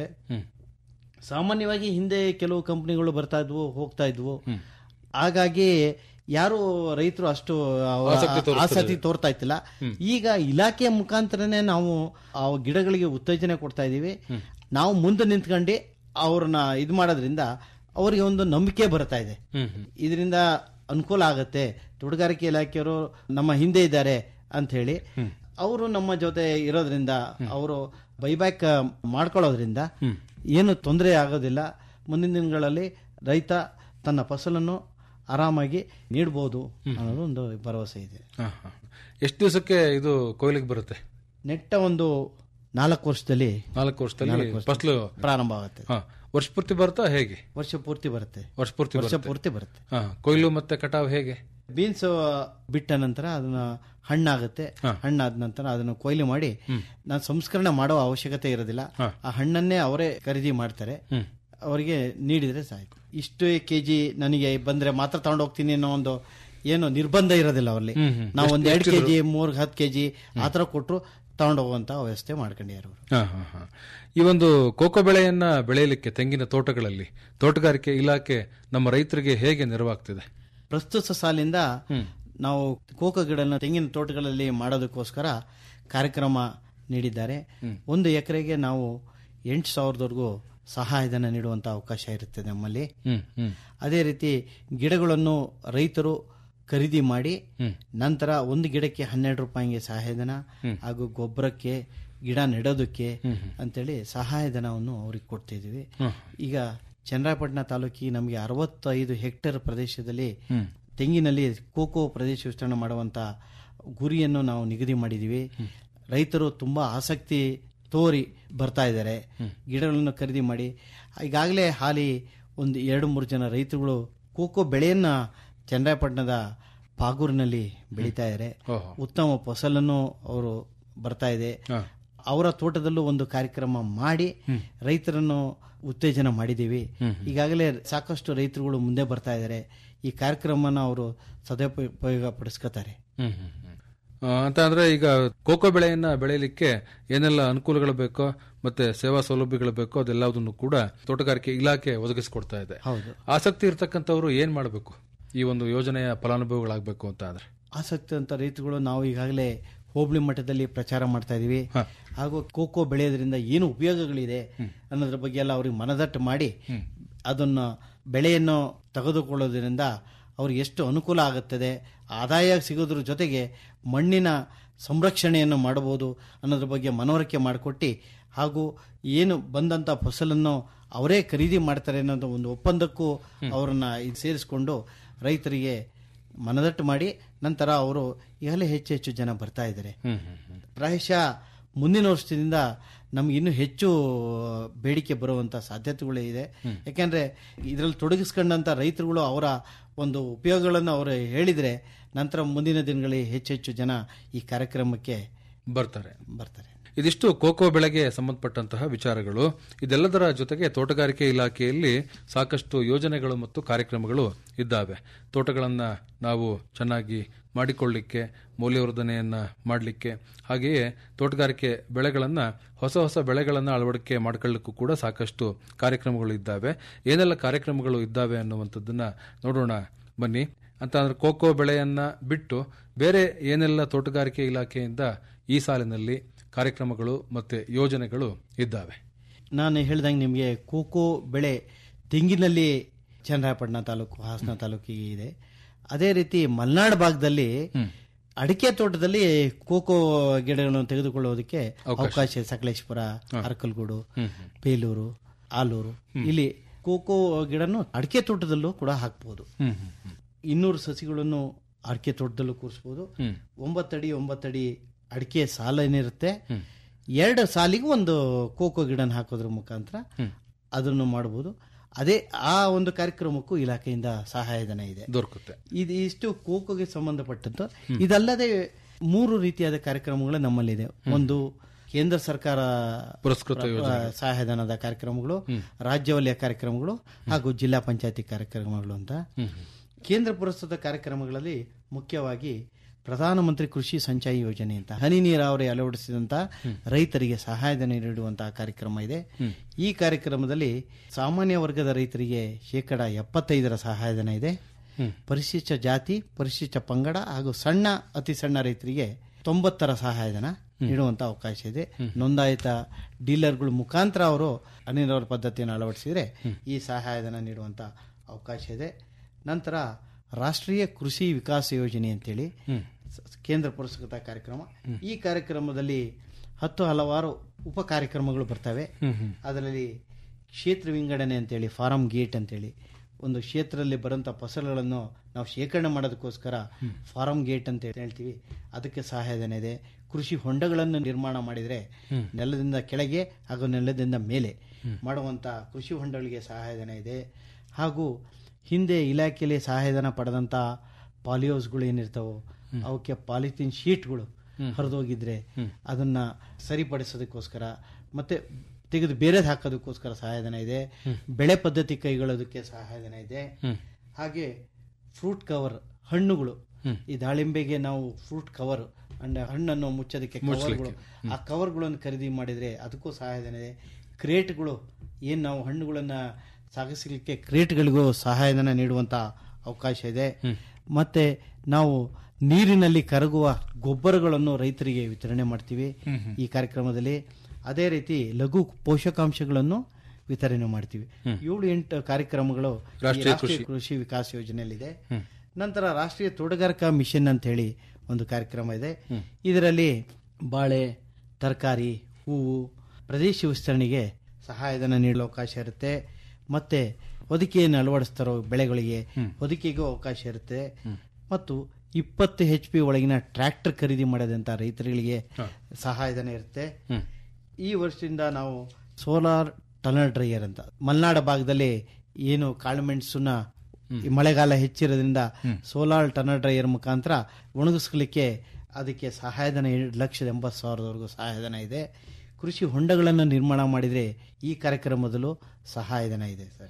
ಸಾಮಾನ್ಯವಾಗಿ ಹಿಂದೆ ಕೆಲವು ಕಂಪನಿಗಳು ಬರ್ತಾ ಇದ್ವು ಹೋಗ್ತಾ ಇದ್ವು ಹಾಗಾಗಿ ಯಾರು ರೈತರು ಅಷ್ಟು ಆಸಕ್ತಿ ತೋರ್ತಾ ಇತ್ತಿಲ್ಲ ಈಗ ಇಲಾಖೆಯ ಮುಖಾಂತರನೇ ನಾವು ಆ ಗಿಡಗಳಿಗೆ ಉತ್ತೇಜನ ಕೊಡ್ತಾ ಇದೀವಿ ನಾವು ಮುಂದೆ ನಿಂತ್ಕೊಂಡು ಅವ್ರನ್ನ ಇದು ಮಾಡೋದ್ರಿಂದ ಅವರಿಗೆ ಒಂದು ನಂಬಿಕೆ ಬರ್ತಾ ಇದೆ ಇದರಿಂದ ಅನುಕೂಲ ಆಗತ್ತೆ ತೋಟಗಾರಿಕೆ ಇಲಾಖೆಯವರು ನಮ್ಮ ಹಿಂದೆ ಇದ್ದಾರೆ ಅಂತ ಹೇಳಿ ಅವರು ನಮ್ಮ ಜೊತೆ ಇರೋದ್ರಿಂದ ಅವರು ಬೈಬ್ಯಾಕ್ ಮಾಡ್ಕೊಳ್ಳೋದ್ರಿಂದ ಏನು ತೊಂದರೆ ಆಗೋದಿಲ್ಲ ಮುಂದಿನ ದಿನಗಳಲ್ಲಿ ರೈತ ತನ್ನ ಫಸಲನ್ನು ಆರಾಮಾಗಿ ನೀಡಬಹುದು ಅನ್ನೋದು ಒಂದು ಭರವಸೆ ಇದೆ ಹಾ, ಹಾ. ಎಷ್ಟು ದಿವಸಕ್ಕೆ ಇದು ಕೊಯ್ಲಿಗೆ ಬರುತ್ತೆ ನೆಟ್ಟ ಒಂದು ನಾಲ್ಕು ವರ್ಷದಲ್ಲಿ ನಾಲ್ಕು ವರ್ಷದಲ್ಲಿ ಫಸಲು ಪ್ರಾರಂಭ ಆಗುತ್ತೆ ಹಾ ವರ್ಷ ಪೂರ್ತಿ ಬರುತ್ತಾ ಹೇಗೆ ವರ್ಷ ಪೂರ್ತಿ ಬರುತ್ತೆ ವರ್ಷ ಪೂರ್ತಿ ವರ್ಷ ಬರುತ್ತೆ ಪೂರ್ತಿ ಬರುತ್ತೆ ಹಾ ಕೊಯ್ಲು ಮತ್ತೆ ಕಟಾವು ಹೇಗೆ ಬೀನ್ಸ್ ಬಿಟ್ಟ ನಂತರ ಅದನ್ನ ಹಣ್ಣಾಗುತ್ತೆ ಹಣ್ಣಾದ ನಂತರ ಅದನ್ನು ಕೊಯ್ಲು ಮಾಡಿ ನಾನು ಸಂಸ್ಕರಣೆ ಮಾಡೋ ಅವಶ್ಯಕತೆ ಇರೋದಿಲ್ಲ ಆ ಹಣ್ಣನ್ನೇ ಅವರೇ ಖರೀದಿ ಮಾಡ್ತಾರೆ ಅವರಿಗೆ ನೀಡಿದ್ರೆ ಸಾಯ್ತು ಇಷ್ಟು ಕೆಜಿ ನನಗೆ ಬಂದ್ರೆ ಮಾತ್ರ ತಗೊಂಡು ಹೋಗ್ತೀನಿ ಅನ್ನೋ ಒಂದು ಏನು ನಿರ್ಬಂಧ ಇರೋದಿಲ್ಲ ಅವರಲ್ಲಿ ನಾವು ಒಂದ್ ಎರಡು ಕೆಜಿ ಮೂರ್ ಹತ್ತು ಕೆಜಿ ಆತರ ಕೊಟ್ಟರು ತಗೊಂಡು ಹೋಗುವಂತ ವ್ಯವಸ್ಥೆ ಮಾಡ್ಕೊಂಡಿದ್ದಾರೆ ಅವರು ಹಾ, ಹಾ, ಹಾ. ಈ ಒಂದು ಕೋಕೋ ಬೆಳೆಯನ್ನ ಬೆಳೆಯಲಿಕ್ಕೆ ತೆಂಗಿನ ತೋಟಗಳಲ್ಲಿ ತೋಟಗಾರಿಕೆ ಇಲಾಖೆ ನಮ್ಮ ರೈತರಿಗೆ ಹೇಗೆ ನೆರವಾಗ್ತಿದೆ ಪ್ರಸ್ತುತ ಸಾಲಿಂದ ನಾವು ಕೋಕೋ ಗಿಡನ ತೆಂಗಿನ ತೋಟಗಳಲ್ಲಿ ಮಾಡೋದಕ್ಕೋಸ್ಕರ ಕಾರ್ಯಕ್ರಮ ನೀಡಿದ್ದಾರೆ ಒಂದು ಎಕರೆಗೆ ನಾವು ಎಂಟು ಸಾವಿರದವರೆಗೂ ಸಹಾಯಧನ ನೀಡುವಂತ ಅವಕಾಶ ಇರುತ್ತೆ ನಮ್ಮಲ್ಲಿ ಹ್ಮ್ ಹ್ಮ್ ಅದೇ ರೀತಿ ಗಿಡಗಳನ್ನು ರೈತರು ಖರೀದಿ ಮಾಡಿ ನಂತರ ಒಂದು ಗಿಡಕ್ಕೆ ಹನ್ನೆರಡು ರೂಪಾಯಿಗೆ ಸಹಾಯಧನ ಹಾಗೂ ಗೊಬ್ಬರಕ್ಕೆ ಗಿಡ ನೆಡೋದಕ್ಕೆ ಅಂತೇಳಿ ಸಹಾಯಧನವನ್ನು ಅವ್ರಿಗೆ ಕೊಡ್ತಿದ್ವಿ ಈಗ ಚನ್ನರಾಯಪಟ್ಟಣ ತಾಲೂಕಿಗೆ ನಮಗೆ ಅರವತ್ತೈದು ಹೆಕ್ಟೇರ್ ಪ್ರದೇಶದಲ್ಲಿ ತೆಂಗಿನಲ್ಲಿ ಕೋಕೋ ಪ್ರದೇಶ ವಿಸ್ತರಣೆ ಮಾಡುವಂತ ಗುರಿಯನ್ನು ನಾವು ನಿಗದಿ ಮಾಡಿದೀವಿ ರೈತರು ತುಂಬಾ ಆಸಕ್ತಿ ತೋರಿ ಬರ್ತಾ ಇದ್ದಾರೆ ಗಿಡಗಳನ್ನು ಖರೀದಿ ಮಾಡಿ ಈಗಾಗಲೇ ಹಾಲಿ ಒಂದು ಎರಡು ಮೂರು ಜನ ರೈತರುಗಳು ಕೋಕೋ ಬೆಳೆಯನ್ನ ಚನ್ನರಾಯಪಟ್ಟಣದ ಪಾಗೂರಿನಲ್ಲಿ ಬೆಳೀತಾ ಇದ್ದಾರೆ ಓಹೋ. ಉತ್ತಮ ಫಸಲನ್ನು ಅವರು ಬರ್ತಾ ಇದೆ ಅವರ ತೋಟದಲ್ಲೂ ಒಂದು ಕಾರ್ಯಕ್ರಮ ಮಾಡಿ ರೈತರನ್ನು ಉತ್ತೇಜನ ಮಾಡಿದ್ದೀವಿ ಈಗಾಗಲೇ ಸಾಕಷ್ಟು ರೈತರುಗಳು ಮುಂದೆ ಬರ್ತಾ ಇದ್ದಾರೆ ಈ ಕಾರ್ಯಕ್ರಮನ ಅವರು ಸದುಪಯೋಗ ಪಡಿಸ್ಕೋತಾರೆ ಹ್ಮ್ ಹ್ಮ್ ಹ್ಮ್. ಆ, ಅಂತ ಅಂದ್ರೆ ಈಗ ಕೋಕೋ ಬೆಳೆಯನ್ನ ಬೆಳೆಯಲಿಕ್ಕೆ ಏನೆಲ್ಲ ಅನುಕೂಲಗಳು ಬೇಕೋ ಮತ್ತೆ ಸೇವಾ ಸೌಲಭ್ಯಗಳು ಬೇಕೋ ಅದೆಲ್ಲದನ್ನು ಕೂಡ ತೋಟಗಾರಿಕೆ ಇಲಾಖೆ ಒದಗಿಸಿಕೊಡ್ತಾ ಇದೆ ಹೌದು ಆಸಕ್ತಿ ಇರ್ತಕ್ಕಂಥವ್ರು ಏನ್ ಮಾಡಬೇಕು ಈ ಒಂದು ಯೋಜನೆಯ ಫಲಾನುಭವಿಗಳಾಗಬೇಕು ಅಂತ ಅಂದ್ರೆ ಆಸಕ್ತಿ ಅಂತ ರೈತರುಗಳು ನಾವು ಈಗಾಗಲೇ ಹೋಬಳಿ ಮಟ್ಟದಲ್ಲಿ ಪ್ರಚಾರ ಮಾಡ್ತಾ ಇದೀವಿ ಹಾಗೂ ಕೋಕೋ ಬೆಳೆಯೋದ್ರಿಂದ ಏನು ಉಪಯೋಗಗಳಿದೆ ಅನ್ನೋದ್ರ ಬಗ್ಗೆ ಎಲ್ಲ ಅವ್ರಿಗೆ ಮನದಟ್ಟು ಮಾಡಿ ಅದನ್ನು ಬೆಳೆಯನ್ನು ತೆಗೆದುಕೊಳ್ಳೋದ್ರಿಂದ ಅವ್ರಿಗೆ ಎಷ್ಟು ಅನುಕೂಲ ಆಗುತ್ತದೆ ಆದಾಯ ಸಿಗೋದ್ರ ಜೊತೆಗೆ ಮಣ್ಣಿನ ಸಂರಕ್ಷಣೆಯನ್ನು ಮಾಡಬಹುದು ಅನ್ನೋದ್ರ ಬಗ್ಗೆ ಮನವರಿಕೆ ಮಾಡಿಕೊಟ್ಟು ಹಾಗೂ ಏನು ಬಂದಂತ ಫಸಲನ್ನು ಅವರೇ ಖರೀದಿ ಮಾಡ್ತಾರೆ ಅನ್ನೋದು ಒಂದು ಒಪ್ಪಂದಕ್ಕೂ ಅವರನ್ನ ಇದು ಸೇರಿಸಿಕೊಂಡು ರೈತರಿಗೆ ಮನದಟ್ಟು ಮಾಡಿ ನಂತರ ಅವರು ಈಗಲೇ ಹೆಚ್ಚು ಹೆಚ್ಚು ಜನ ಬರ್ತಾ ಇದ್ದಾರೆ ಪ್ರಾಯಶಃ ಮುಂದಿನ ವರ್ಷದಿಂದ ನಮ್ಗೆ ಇನ್ನೂ ಹೆಚ್ಚು ಬೇಡಿಕೆ ಬರುವಂತ ಸಾಧ್ಯತೆಗಳು ಇದೆ ಯಾಕೆಂದ್ರೆ ಇದರಲ್ಲಿ ತೊಡಗಿಸ್ಕೊಂಡಂತ ರೈತರುಗಳು ಅವರ ಒಂದು ಉಪಯೋಗಗಳನ್ನು ಅವರು ಹೇಳಿದ್ರೆ ನಂತರ ಮುಂದಿನ ದಿನಗಳಲ್ಲಿ ಹೆಚ್ಚು ಹೆಚ್ಚು ಜನ ಈ ಕಾರ್ಯಕ್ರಮಕ್ಕೆ ಬರ್ತಾರೆ ಬರ್ತಾರೆ ಇದಿಷ್ಟು ಕೋಕೋ ಬೆಳೆಗೆ ಸಂಬಂಧಪಟ್ಟಂತಹ ವಿಚಾರಗಳು ಇದೆಲ್ಲದರ ಜೊತೆಗೆ ತೋಟಗಾರಿಕೆ ಇಲಾಖೆಯಲ್ಲಿ ಸಾಕಷ್ಟು ಯೋಜನೆಗಳು ಮತ್ತು ಕಾರ್ಯಕ್ರಮಗಳು ಇದ್ದಾವೆ ತೋಟಗಳನ್ನ ನಾವು ಚೆನ್ನಾಗಿ ಮಾಡಿಕೊಳ್ಳಿಕ್ಕೆ ಮೌಲ್ಯವರ್ಧನೆಯನ್ನ ಮಾಡಲಿಕ್ಕೆ ಹಾಗೆಯೇ ತೋಟಗಾರಿಕೆ ಬೆಳೆಗಳನ್ನ ಹೊಸ ಹೊಸ ಬೆಳೆಗಳನ್ನ ಅಳವಡಿಕೆ ಮಾಡ್ಕೊಳ್ಳಿಕ್ಕೂ ಕೂಡ ಸಾಕಷ್ಟು ಕಾರ್ಯಕ್ರಮಗಳು ಇದ್ದಾವೆ ಏನೆಲ್ಲ ಕಾರ್ಯಕ್ರಮಗಳು ಇದ್ದಾವೆ ಅನ್ನುವಂಥದ್ದನ್ನ ನೋಡೋಣ ಬನ್ನಿ ಅಂತ ಅಂದ್ರೆ ಕೋಕೋ ಬೆಳೆಯನ್ನ ಬಿಟ್ಟು ಬೇರೆ ಏನೆಲ್ಲ ತೋಟಗಾರಿಕೆ ಇಲಾಖೆಯಿಂದ ಈ ಸಾಲಿನಲ್ಲಿ ಕಾರ್ಯಕ್ರಮಗಳು ಮತ್ತೆ ಯೋಜನೆಗಳು ಇದ್ದಾವೆ ನಾನು ಹೇಳ್ದಂಗೆ ನಿಮಗೆ ಕೋಕೋ ಬೆಳೆ ತೆಂಗಿನಲ್ಲಿ ಚನ್ನರಾಯಪಟ್ಟಣ ತಾಲೂಕು ಹಾಸನ ತಾಲೂಕಿಗೆ ಇದೆ ಅದೇ ರೀತಿ ಮಲೆನಾಡು ಭಾಗದಲ್ಲಿ ಅಡಿಕೆ ತೋಟದಲ್ಲಿ ಕೋಕೋ ಗಿಡಗಳನ್ನು ತೆಗೆದುಕೊಳ್ಳುವುದಕ್ಕೆ ಅವಕಾಶ ಇದೆ ಸಕಲೇಶ್ಪುರ ಅರಕಲ್ಗೂಡು ಬೇಲೂರು ಆಲೂರು ಇಲ್ಲಿ ಕೋಕೋ ಗಿಡನು ಅಡಿಕೆ ತೋಟದಲ್ಲೂ ಕೂಡ ಹಾಕ್ಬಹುದು ಇನ್ನೂರು ಸಸಿಗಳನ್ನು ಅಡಿಕೆ ತೋಟದಲ್ಲೂ ಕೂರಿಸಬಹುದು ಒಂಬತ್ತಡಿ ಒಂಬತ್ತಡಿ ಅಡಿಕೆ ಸಾಲ ಏನಿರುತ್ತೆ ಎರಡು ಸಾಲಿಗೆ ಒಂದು ಕೋಕೋ ಗಿಡನ ಹಾಕೋದ್ರ ಮುಖಾಂತರ ಅದನ್ನು ಮಾಡಬಹುದು ಅದೇ ಆ ಒಂದು ಕಾರ್ಯಕ್ರಮಕ್ಕೂ ಇಲಾಖೆಯಿಂದ ಸಹಾಯಧನ ಇದೆ ದೊರಕುತ್ತೆ ಇದು ಇಷ್ಟು ಕೋಕೋಗೆ ಸಂಬಂಧಪಟ್ಟಂತ ಇದಲ್ಲದೆ ಮೂರು ರೀತಿಯಾದ ಕಾರ್ಯಕ್ರಮಗಳು ನಮ್ಮಲ್ಲಿದೆ ಒಂದು ಕೇಂದ್ರ ಸರ್ಕಾರ ಪುರಸ್ಕೃತ ಪ್ರ- ಸಹಾಯಧನದ ಕಾರ್ಯಕ್ರಮಗಳು ರಾಜ್ಯ ವಲಯ ಕಾರ್ಯಕ್ರಮಗಳು ಹಾಗೂ ಜಿಲ್ಲಾ ಪಂಚಾಯತಿ ಕಾರ್ಯಕ್ರಮಗಳು ಅಂತ ಕೇಂದ್ರ ಪುರಸ್ಕೃತ ಕಾರ್ಯಕ್ರಮಗಳಲ್ಲಿ ಮುಖ್ಯವಾಗಿ ಪ್ರಧಾನಮಂತ್ರಿ ಕೃಷಿ ಸಂಚಯ್ ಯೋಜನೆ ಅಂತ ಹನಿ ನೀರಾವರಿ ಅಳವಡಿಸಿದಂತ ರೈತರಿಗೆ ಸಹಾಯಧನ ನೀಡುವಂತಹ ಕಾರ್ಯಕ್ರಮ ಇದೆ ಈ ಕಾರ್ಯಕ್ರಮದಲ್ಲಿ ಸಾಮಾನ್ಯ ವರ್ಗದ ರೈತರಿಗೆ ಶೇಕಡ ಎಪ್ಪತ್ತೈದರ ಸಹಾಯಧನ ಇದೆ ಪರಿಶಿಷ್ಟ ಜಾತಿ ಪರಿಶಿಷ್ಟ ಪಂಗಡ ಹಾಗೂ ಸಣ್ಣ ಅತಿ ಸಣ್ಣ ರೈತರಿಗೆ ತೊಂಬತ್ತರ ಸಹಾಯಧನ ನೀಡುವಂತ ಅವಕಾಶ ಇದೆ ನೋಂದಾಯಿತ ಡೀಲರ್ಗಳ ಮುಖಾಂತರ ಅವರು ಹನಿ ನೀರಾವರಿ ಪದ್ಧತಿಯನ್ನು ಅಳವಡಿಸಿದರೆ ಈ ಸಹಾಯಧನ ನೀಡುವಂತ ಅವಕಾಶ ಇದೆ ನಂತರ ರಾಷ್ಟ್ರೀಯ ಕೃಷಿ ವಿಕಾಸ ಯೋಜನೆ ಅಂತೇಳಿ ಸ- ಕೇಂದ್ರ ಪುರಸ್ಕೃತ ಕಾರ್ಯಕ್ರಮ ಈ ಕಾರ್ಯಕ್ರಮದಲ್ಲಿ ಹತ್ತು ಹಲವಾರು ಉಪ ಕಾರ್ಯಕ್ರಮಗಳು ಬರ್ತವೆ ಅದರಲ್ಲಿ ಕ್ಷೇತ್ರ ವಿಂಗಡಣೆ ಅಂತೇಳಿ ಫಾರಂ ಗೇಟ್ ಅಂತೇಳಿ ಒಂದು ಕ್ಷೇತ್ರದಲ್ಲಿ ಬರುವಂತ ಫಸಲುಗಳನ್ನು ನಾವು ಶೇಖರಣೆ ಮಾಡೋದಕ್ಕೋಸ್ಕರ ಫಾರಂ ಗೇಟ್ ಅಂತ ಹೇಳ್ತೀವಿ ಅದಕ್ಕೆ ಸಹಾಯಧನ ಇದೆ ಕೃಷಿ ಹೊಂಡಗಳನ್ನು ನಿರ್ಮಾಣ ಮಾಡಿದರೆ ನೆಲದಿಂದ ಕೆಳಗೆ ಹಾಗೂ ನೆಲದಿಂದ ಮೇಲೆ ಮಾಡುವಂತ ಕೃಷಿ ಹೊಂಡಗಳಿಗೆ ಸಹಾಯಧನ ಇದೆ ಹಾಗೂ ಹಿಂದೆ ಇಲಾಖೆಯಲ್ಲಿ ಸಹಾಯಧನ ಪಡೆದಂತ ಪಾಲಿಯೋಸ್ಗಳು ಏನಿರ್ತಾವೋ ಅವಕ್ಕೆ ಪಾಲಿಥಿನ್ ಶೀಟ್ಗಳು ಹರಿದೋಗಿದ್ರೆ ಅದನ್ನ ಸರಿಪಡಿಸೋದಕ್ಕೋಸ್ಕರ ಮತ್ತೆ ತೆಗೆದು ಬೇರೆದು ಹಾಕೋದಕ್ಕೋಸ್ಕರ ಸಹಾಯಧನ ಇದೆ ಬೆಳೆ ಪದ್ಧತಿ ಕೈಗೊಳ್ಳೋದಕ್ಕೆ ಸಹಾಯಧನ ಇದೆ ಹಾಗೆ ಫ್ರೂಟ್ ಕವರ್ ಹಣ್ಣುಗಳು ಈ ದಾಳಿಂಬೆಗೆ ನಾವು ಫ್ರೂಟ್ ಕವರ್ ಅಂಡ್ ಹಣ್ಣನ್ನು ಮುಚ್ಚೋದಕ್ಕೆ ಕವರ್ಗಳು ಆ ಕವರ್ಗಳನ್ನು ಖರೀದಿ ಮಾಡಿದ್ರೆ ಅದಕ್ಕೂ ಸಹಾಯಧನ ಇದೆ ಕ್ರೇಟ್ಗಳು ಏನ್ ನಾವು ಹಣ್ಣುಗಳನ್ನ ಸಾಗಿಸಲಿಕ್ಕೆ ಕ್ರೇಟ್ಗಳಿಗೂ ಸಹಾಯಧನ ನೀಡುವಂತ ಅವಕಾಶ ಇದೆ ಮತ್ತೆ ನಾವು ನೀರಿನಲ್ಲಿ ಕರಗುವ ಗೊಬ್ಬರಗಳನ್ನು ರೈತರಿಗೆ ವಿತರಣೆ ಮಾಡ್ತೀವಿ ಈ ಕಾರ್ಯಕ್ರಮದಲ್ಲಿ ಅದೇ ರೀತಿ ಲಘು ಪೋಷಕಾಂಶಗಳನ್ನು ವಿತರಣೆ ಮಾಡ್ತೀವಿ ಏಳು ಎಂಟು ಕಾರ್ಯಕ್ರಮಗಳು ಈ ರಾಷ್ಟ್ರೀಯ ರಾಷ್ಟ್ರೀಯ ಕೃಷಿ ವಿಕಾಸ ಯೋಜನೆಯಲ್ಲಿದೆ ನಂತರ ರಾಷ್ಟ್ರೀಯ ತೋಟಗಾರಿಕಾ ಮಿಷನ್ ಅಂತ ಹೇಳಿ ಒಂದು ಕಾರ್ಯಕ್ರಮ ಇದೆ ಇದರಲ್ಲಿ ಬಾಳೆ ತರಕಾರಿ ಹೂವು ಪ್ರದೇಶ ವಿಸ್ತರಣೆಗೆ ಸಹಾಯಧನ ನೀಡಲು ಅವಕಾಶ ಇರುತ್ತೆ ಮತ್ತೆ ಹೊದಿಕೆಯನ್ನು ಅಳವಡಿಸ್ತಾರೋ ಬೆಳೆಗಳಿಗೆ ಹೊದಿಕೆಗೂ ಅವಕಾಶ ಇರುತ್ತೆ ಮತ್ತು ಇಪ್ಪತ್ತು ಎಚ್ ಪಿ ಒಳಗಿನ ಟ್ರ್ಯಾಕ್ಟರ್ ಖರೀದಿ ಮಾಡದಂತ ರೈತರಿಗೆ ಸಹಾಯಧನ ಇರುತ್ತೆ ಈ ವರ್ಷದಿಂದ ನಾವು ಸೋಲಾರ್ ಟನಲ್ ಡ್ರೈಯರ್ ಅಂತ ಮಲೆನಾಡ ಭಾಗದಲ್ಲಿ ಏನು ಕಾಳುಮೆಣಸನ್ನ ಈ ಮಳೆಗಾಲ ಹೆಚ್ಚಿರೋದ್ರಿಂದ ಸೋಲಾರ್ ಟನಲ್ ಡ್ರೈಯರ್ ಮುಖಾಂತರ ಒಣಗಿಸ್ಲಿಕ್ಕೆ ಅದಕ್ಕೆ ಸಹಾಯಧನ ಎರಡು ಲಕ್ಷದ ಎಂಬತ್ತು ಸಾವಿರದವರೆಗೂ ಸಹಾಯಧನ ಇದೆ ಕೃಷಿ ಹೊಂಡಗಳನ್ನು ನಿರ್ಮಾಣ ಮಾಡಿದ್ರೆ ಈ ಕಾರ್ಯಕ್ರಮದಲ್ಲೂ ಸಹಾಯಧನ ಇದೆ ಸರ್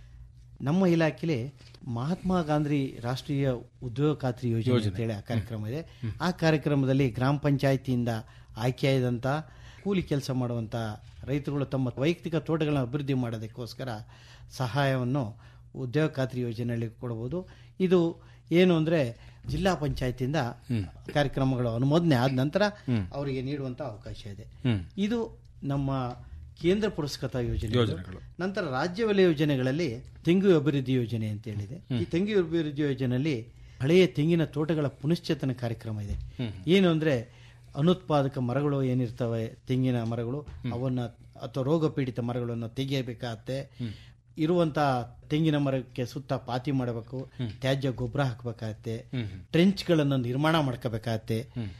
ನಮ್ಮ ಇಲಾಖೆಯಲ್ಲಿ ಮಹಾತ್ಮ ಗಾಂಧಿ ರಾಷ್ಟ್ರೀಯ ಉದ್ಯೋಗ ಖಾತ್ರಿ ಯೋಜನೆ ಅಂತೇಳಿ ಆ ಕಾರ್ಯಕ್ರಮ ಇದೆ ಆ ಕಾರ್ಯಕ್ರಮದಲ್ಲಿ ಗ್ರಾಮ ಪಂಚಾಯತಿಯಿಂದ ಆಯ್ಕೆಯಾದಂತ ಕೂಲಿ ಕೆಲಸ ಮಾಡುವಂತ ರೈತರುಗಳು ತಮ್ಮ ವೈಯಕ್ತಿಕ ತೋಟಗಳನ್ನ ಅಭಿವೃದ್ಧಿ ಮಾಡೋದಕ್ಕೋಸ್ಕರ ಸಹಾಯವನ್ನು ಉದ್ಯೋಗ ಖಾತ್ರಿ ಯೋಜನೆಯಲ್ಲಿ ಕೊಡಬಹುದು ಇದು ಏನು ಅಂದ್ರೆ ಜಿಲ್ಲಾ ಪಂಚಾಯತಿಯಿಂದ ಕಾರ್ಯಕ್ರಮಗಳು ಅನುಮೋದನೆ ಆದ ನಂತರ ಅವರಿಗೆ ನೀಡುವಂತ ಅವಕಾಶ ಇದೆ ಇದು ನಮ್ಮ ಕೇಂದ್ರ ಪುರಸ್ಕೃತ ಯೋಜನೆ ನಂತರ ರಾಜ್ಯ ವಲಯ ಯೋಜನೆಗಳಲ್ಲಿ ತೆಂಗು ಅಭಿವೃದ್ಧಿ ಯೋಜನೆ ಅಂತ ಹೇಳಿದೆ ಈ ತೆಂಗು ಅಭಿವೃದ್ಧಿ ಯೋಜನೆಯಲ್ಲಿ ಹಳೆಯ ತೆಂಗಿನ ತೋಟಗಳ ಪುನಶ್ಚೇತನ ಕಾರ್ಯಕ್ರಮ ಇದೆ ಏನು ಅಂದ್ರೆ ಅನುತ್ಪಾದಕ ಮರಗಳು ಏನಿರ್ತವೆ ತೆಂಗಿನ ಮರಗಳು ಅವನ್ನ ಅಥವಾ ರೋಗ ಪೀಡಿತ ಮರಗಳನ್ನು ತೆಗೆಯಬೇಕಾಗತ್ತೆ ಇರುವಂತ ತೆಂಗಿನ ಮರಕ್ಕೆ ಸುತ್ತ ಪಾತಿ ಮಾಡಬೇಕು ತ್ಯಾಜ್ಯ ಗೊಬ್ಬರ ಹಾಕಬೇಕಾಗತ್ತೆ ಟ್ರೆಂಚ್ಗಳನ್ನು ನಿರ್ಮಾಣ ಮಾಡ್ಕೋಬೇಕಾಗತ್ತೆ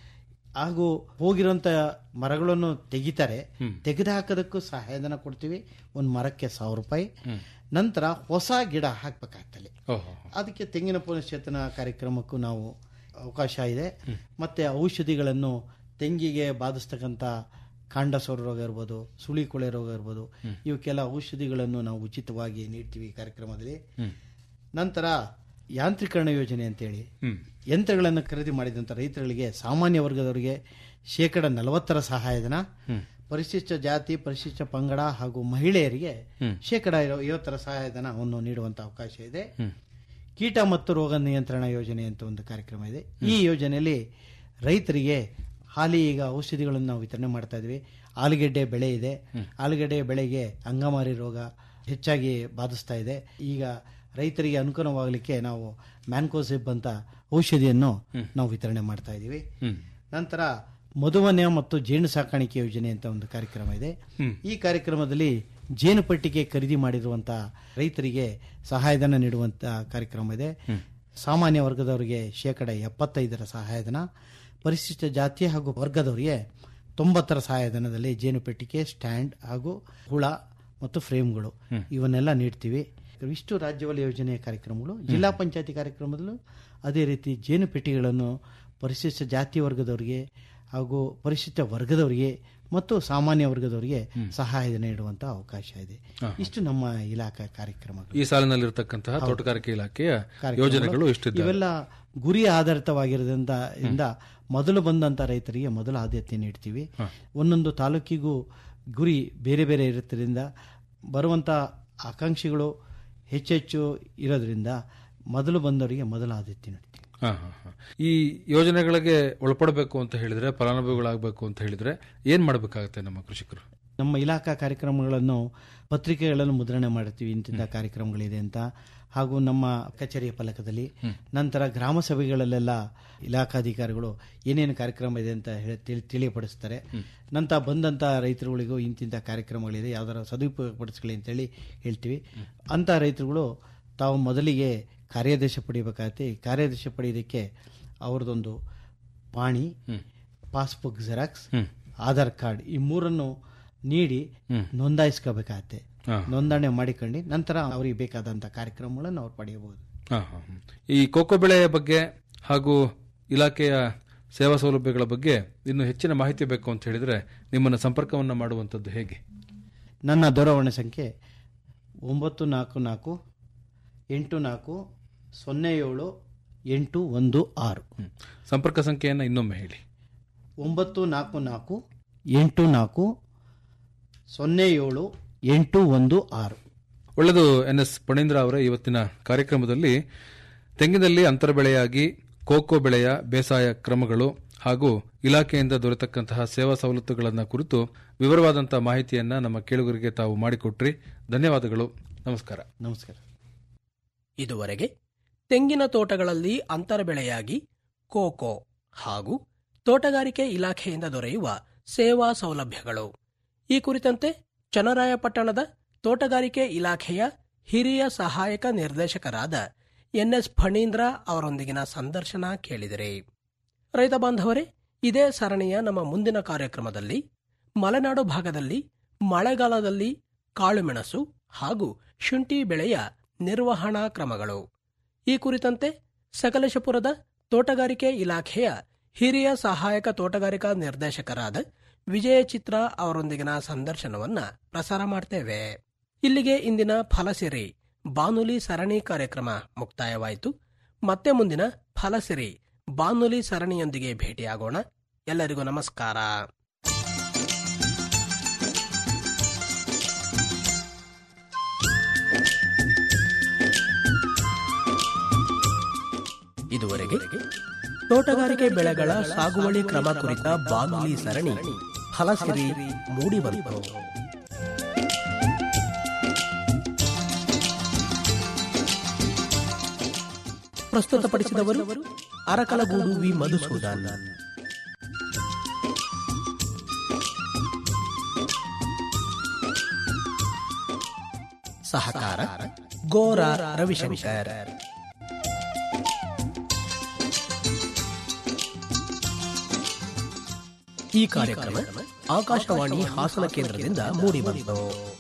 ಹಾಗೂ ಹೋಗಿರುವಂತ ಮರಗಳನ್ನು ತೆಗಿತಾರೆ ತೆಗೆದು ಹಾಕೋದಕ್ಕೂ ಸಹಾಯಧನ ಕೊಡ್ತೀವಿ ಒಂದು ಮರಕ್ಕೆ ಸಾವಿರ ರೂಪಾಯಿ ನಂತರ ಹೊಸ ಗಿಡ ಹಾಕ್ಬೇಕಾಗ್ತಲ್ಲಿ ಓಹೋ ಅದಕ್ಕೆ ತೆಂಗಿನ ಪುನಶ್ಚೇತನ ಕಾರ್ಯಕ್ರಮಕ್ಕೂ ನಾವು ಅವಕಾಶ ಇದೆ ಮತ್ತೆ ಔಷಧಿಗಳನ್ನು ತೆಂಗಿಗೆ ಬಾಧಿಸ್ತಕ್ಕಂಥ ಕಾಂಡ ಸೊರ ರೋಗ ಇರ್ಬೋದು ಸುಳಿ ಕೊಳೆ ರೋಗ ಇರ್ಬೋದು ಇವಕ್ಕೆಲ್ಲ ಔಷಧಿಗಳನ್ನು ನಾವು ಉಚಿತವಾಗಿ ನೀಡ್ತೀವಿ ಈ ಕಾರ್ಯಕ್ರಮದಲ್ಲಿ ನಂತರ ಯಾಂತ್ರೀಕರಣ ಯೋಜನೆ ಅಂತೇಳಿ ಯಂತ್ರಗಳನ್ನು ಖರೀದಿ ಮಾಡಿದಂತ ರೈತರುಗಳಿಗೆ ಸಾಮಾನ್ಯ ವರ್ಗದವರಿಗೆ ಶೇಕಡ ನಲವತ್ತರ ಸಹಾಯಧನ ಪರಿಶಿಷ್ಟ ಜಾತಿ ಪರಿಶಿಷ್ಟ ಪಂಗಡ ಹಾಗೂ ಮಹಿಳೆಯರಿಗೆ ಶೇಕಡ ಐವತ್ತರ ಸಹಾಯಧನವನ್ನು ನೀಡುವಂತ ಅವಕಾಶ ಇದೆ ಕೀಟ ಮತ್ತು ರೋಗ ನಿಯಂತ್ರಣ ಯೋಜನೆ ಅಂತ ಒಂದು ಕಾರ್ಯಕ್ರಮ ಇದೆ ಈ ಯೋಜನೆಯಲ್ಲಿ ರೈತರಿಗೆ ಹಾಲಿ ಈಗ ಔಷಧಿಗಳನ್ನು ನಾವು ವಿತರಣೆ ಮಾಡ್ತಾ ಇದ್ವಿ ಆಲೂಗೆಡ್ಡೆ ಬೆಳೆ ಇದೆ ಆಲೂಗೆಡ್ಡೆ ಬೆಳೆಗೆ ಅಂಗಮಾರಿ ರೋಗ ಹೆಚ್ಚಾಗಿ ಬಾಧಿಸ್ತಾ ಇದೆ ಈಗ ರೈತರಿಗೆ ಅನುಕೂಲವಾಗಲಿಕ್ಕೆ ನಾವು ಮ್ಯಾನ್ಕೋಸಿಬ್ ಅಂತ ಔಷಧಿಯನ್ನು ನಾವು ವಿತರಣೆ ಮಾಡ್ತಾ ಇದ್ದೀವಿ ನಂತರ ಮಧುವನ್ಯ ಮತ್ತು ಜೇನು ಸಾಕಾಣಿಕೆ ಯೋಜನೆ ಅಂತ ಒಂದು ಕಾರ್ಯಕ್ರಮ ಇದೆ ಈ ಕಾರ್ಯಕ್ರಮದಲ್ಲಿ ಜೇನು ಪೆಟ್ಟಿಗೆ ಖರೀದಿ ಮಾಡಿರುವಂತಹ ರೈತರಿಗೆ ಸಹಾಯಧನ ನೀಡುವಂತ ಕಾರ್ಯಕ್ರಮ ಇದೆ ಸಾಮಾನ್ಯ ವರ್ಗದವರಿಗೆ ಶೇಕಡ ಎಪ್ಪತ್ತೈದರ ಸಹಾಯಧನ ಪರಿಶಿಷ್ಟ ಜಾತಿ ಹಾಗೂ ವರ್ಗದವರಿಗೆ ತೊಂಬತ್ತರ ಸಹಾಯಧನದಲ್ಲಿ ಜೇನು ಪೆಟ್ಟಿಗೆ ಸ್ಟ್ಯಾಂಡ್ ಹಾಗೂ ಹುಳ ಮತ್ತು ಫ್ರೇಮ್ಗಳು ಇವನ್ನೆಲ್ಲ ನೀಡ್ತೀವಿ ಇಷ್ಟು ರಾಜ್ಯವಲ ಯೋಜನೆಯ ಕಾರ್ಯಕ್ರಮಗಳು ಜಿಲ್ಲಾ ಪಂಚಾಯತಿ ಕಾರ್ಯಕ್ರಮದಲ್ಲೂ ಅದೇ ರೀತಿ ಜೇನು ಪೆಟ್ಟಿಗೆಗಳನ್ನು ಪರಿಶಿಷ್ಟ ಜಾತಿ ವರ್ಗದವರಿಗೆ ಹಾಗೂ ಪರಿಶಿಷ್ಟ ವರ್ಗದವರಿಗೆ ಮತ್ತು ಸಾಮಾನ್ಯ ವರ್ಗದವರಿಗೆ ಸಹಾಯಧನ ನೀಡುವಂತ ಅವಕಾಶ ಇದೆ ಇಷ್ಟು ನಮ್ಮ ಇಲಾಖಾ ಕಾರ್ಯಕ್ರಮಗಳು ಈ ಸಾಲಿನಲ್ಲಿರ್ತಕ್ಕಂತಹ ತೋಟಗಾರಿಕೆ ಇಲಾಖೆಯ ಯೋಜನೆಗಳು ಇಷ್ಟಿದ್ದಾವೆ ಇವೆಲ್ಲ ಗುರಿ ಆಧಾರಿತವಾಗಿರೋದ್ರಿಂದ ಇಂದ ಮೊದಲು ಬಂದಂತ ರೈತರಿಗೆ ಮೊದಲ ಆದ್ಯತೆ ನೀಡ್ತೀವಿ ಒಂದೊಂದು ತಾಲೂಕಿಗೂ ಗುರಿ ಬೇರೆ ಬೇರೆ ಇರುತ್ತರಿಂದ ಬರುವಂತ ಆಕಾಂಕ್ಷಿಗಳು ಹೆಚ್ಚೆಚ್ಚು ಇರೋದ್ರಿಂದ ಮೊದಲು ಬಂದವರಿಗೆ ಮೊದಲ ಆದ್ಯತೆ ನೀಡ್ತೀವಿ ಹಾ, ಹಾ, ಹಾ. ಈ ಯೋಜನೆಗಳಿಗೆ ಒಳಪಡಬೇಕು ಅಂತ ಹೇಳಿದ್ರೆ ಫಲಾನುಭವಿಗಳಾಗಬೇಕು ಅಂತ ಹೇಳಿದ್ರೆ ಏನ್ ಮಾಡಬೇಕಾಗತ್ತೆ ನಮ್ಮ ಕೃಷಿಕರು ನಮ್ಮ ಇಲಾಖಾ ಕಾರ್ಯಕ್ರಮಗಳನ್ನು ಪತ್ರಿಕೆಗಳನ್ನು ಮುದ್ರಣೆ ಮಾಡ್ತೀವಿ ಇಂತಿಂಥ ಕಾರ್ಯಕ್ರಮಗಳಿದೆ ಅಂತ ಹಾಗೂ ನಮ್ಮ ಕಚೇರಿಯ ಫಲಕದಲ್ಲಿ ನಂತರ ಗ್ರಾಮ ಸಭೆಗಳಲ್ಲೆಲ್ಲ ಇಲಾಖಾಧಿಕಾರಿಗಳು ಏನೇನು ಕಾರ್ಯಕ್ರಮ ಇದೆ ಅಂತ ಹೇಳಿ ತಿಳಿ- ತಿಳಿಯಪಡಿಸ್ತಾರೆ ನಂತರ ಬಂದಂತ ರೈತರುಗಳಿಗೂ ಇಂತಿಂಥ ಕಾರ್ಯಕ್ರಮಗಳಿದೆ ಯಾವ್ದಾರ ಸದುಪಯೋಗಪಡಿಸ್ಕೊಳ್ಳಿ ಅಂತೇಳಿ ಹೇಳ್ತೀವಿ ಅಂತ ರೈತರುಗಳು ತಾವು ಮೊದಲಿಗೆ ಕಾರ್ಯಾದೇಶ ಪಡಿಬೇಕಾಗತ್ತೆ ಈ ಕಾರ್ಯಾದೇಶ ಪಡೆಯೋದಕ್ಕೆ ಅವ್ರದ್ದೊಂದು ಪಾಣಿ ಪಾಸ್ಬುಕ್ ಜೆರಾಕ್ಸ್ ಆಧಾರ್ ಕಾರ್ಡ್ ಈ ಮೂರನ್ನು ನೀಡಿ ಹ್ಮ್. ನೋಂದಾಯಿಸ್ಕೋಬೇಕಾಗತ್ತೆ ಹಾ. ನೋಂದಣಿ ಮಾಡಿಕೊಂಡು ನಂತರ ಅವರಿಗೆ ಬೇಕಾದಂಥ ಕಾರ್ಯಕ್ರಮಗಳನ್ನು ಅವ್ರು ಪಡೆಯಬಹುದು ಹಾ, ಹಾ, ಹಾ. ಈ ಕೋಕೋ ಬೆಳೆಯ ಬಗ್ಗೆ ಹಾಗೂ ಇಲಾಖೆಯ ಸೇವಾ ಸೌಲಭ್ಯಗಳ ಬಗ್ಗೆ ಇನ್ನು ಹೆಚ್ಚಿನ ಮಾಹಿತಿ ಬೇಕು ಅಂತ ಹೇಳಿದ್ರೆ ನಿಮ್ಮನ್ನು ಸಂಪರ್ಕವನ್ನು ಮಾಡುವಂಥದ್ದು ಹೇಗೆ ನನ್ನ ದೂರವಾಣಿ ಸಂಖ್ಯೆ ಒಂಬತ್ತು ನಾಲ್ಕು ನಾಲ್ಕು ಎಂಟು ನಾಲ್ಕು ಸೊನ್ನೆ ಏಳು ಎಂಟು ಒಂದು ಆರು ಹ್ಮ್. ಸಂಪರ್ಕ ಸಂಖ್ಯೆಯನ್ನು ಇನ್ನೊಮ್ಮೆ ಹೇಳಿ ಒಂಬತ್ತು ನಾಲ್ಕು ನಾಲ್ಕು ಎಂಟು ನಾಲ್ಕು ಸೊನ್ನೆ ಏಳು ಎಂಟು ಒಂದು ಆರು ಒಳ್ಳೆಯದು ಎನ್ ಎಸ್ ಪಣೇಂದ್ರ ಅವರ ಇವತ್ತಿನ ಕಾರ್ಯಕ್ರಮದಲ್ಲಿ ತೆಂಗಿನಲ್ಲಿ ಅಂತರ ಬೆಳೆಯಾಗಿ ಕೋಕೋ ಬೆಳೆಯ ಬೇಸಾಯ ಕ್ರಮಗಳು ಹಾಗೂ ಇಲಾಖೆಯಿಂದ ದೊರೆತಕ್ಕಂತಹ ಸೇವಾ ಸವಲತ್ತುಗಳನ್ನು ಕುರಿತು ವಿವರವಾದಂತಹ ಮಾಹಿತಿಯನ್ನ ನಮ್ಮ ಕೇಳುಗರಿಗೆ ತಾವು ಮಾಡಿಕೊಟ್ರಿ ಧನ್ಯವಾದಗಳು ನಮಸ್ಕಾರ ನಮಸ್ಕಾರ ಇದುವರೆಗೆ ತೆಂಗಿನ ತೋಟಗಳಲ್ಲಿ ಅಂತರ ಬೆಳೆಯಾಗಿ ಕೋಕೋ ಹಾಗೂ ತೋಟಗಾರಿಕೆ ಇಲಾಖೆಯಿಂದ ದೊರೆಯುವ ಸೇವಾ ಸೌಲಭ್ಯಗಳು ಈ ಕುರಿತಂತೆ ಚನ್ನರಾಯಪಟ್ಟಣದ ತೋಟಗಾರಿಕೆ ಇಲಾಖೆಯ ಹಿರಿಯ ಸಹಾಯಕ ನಿರ್ದೇಶಕರಾದ ಎನ್ಎಸ್ ಫಣೀಂದ್ರ ಅವರೊಂದಿಗಿನ ಸಂದರ್ಶನ ಕೇಳಿದಿರಿ ರೈತ ಬಾಂಧವರೇ ಇದೇ ಸರಣಿಯ ನಮ್ಮ ಮುಂದಿನ ಕಾರ್ಯಕ್ರಮದಲ್ಲಿ ಮಲೆನಾಡು ಭಾಗದಲ್ಲಿ ಮಳೆಗಾಲದಲ್ಲಿ ಕಾಳುಮೆಣಸು ಹಾಗೂ ಶುಂಠಿ ಬೆಳೆಯ ನಿರ್ವಹಣಾ ಕ್ರಮಗಳು ಈ ಕುರಿತಂತೆ ಸಕಲೇಶಪುರದ ತೋಟಗಾರಿಕೆ ಇಲಾಖೆಯ ಹಿರಿಯ ಸಹಾಯಕ ತೋಟಗಾರಿಕಾ ನಿರ್ದೇಶಕರಾದ ವಿಜಯ ಚಿತ್ರ ಅವರೊಂದಿಗಿನ ಸಂದರ್ಶನವನ್ನ ಪ್ರಸಾರ ಮಾಡ್ತೇವೆ ಇಲ್ಲಿಗೆ ಇಂದಿನ ಫಲಸಿರಿ ಬಾನುಲಿ ಸರಣಿ ಕಾರ್ಯಕ್ರಮ ಮುಕ್ತಾಯವಾಯಿತು ಮತ್ತೆ ಮುಂದಿನ ಫಲಸಿರಿ ಬಾನುಲಿ ಸರಣಿಯೊಂದಿಗೆ ಭೇಟಿಯಾಗೋಣ ಎಲ್ಲರಿಗೂ ನಮಸ್ಕಾರ ಇದುವರೆಗೆ ತೋಟಗಾರಿಕೆ ಬೆಳೆಗಳ ಸಾಗುವಳಿ ಕ್ರಮ ಕುರಿತ ಬಾನುಲಿ ಸರಣಿ ಫಲಸಿರಿ ಮೂಡಿಬಂತು ಪ್ರಸ್ತುತಪಡಿಸಿದವರು ಅರಕಲಗೂಡು ವಿ ಮಧುಸೂದನ್ ಸಹಕಾರ ಗೋರ ರವಿಶಂಕರ್ ಈ ಕಾರ್ಯಕ್ರಮ ಆಕಾಶವಾಣಿ ಹಾಸನ ಕೇಂದ್ರದಿಂದ ಮೂಡಿಬಂತು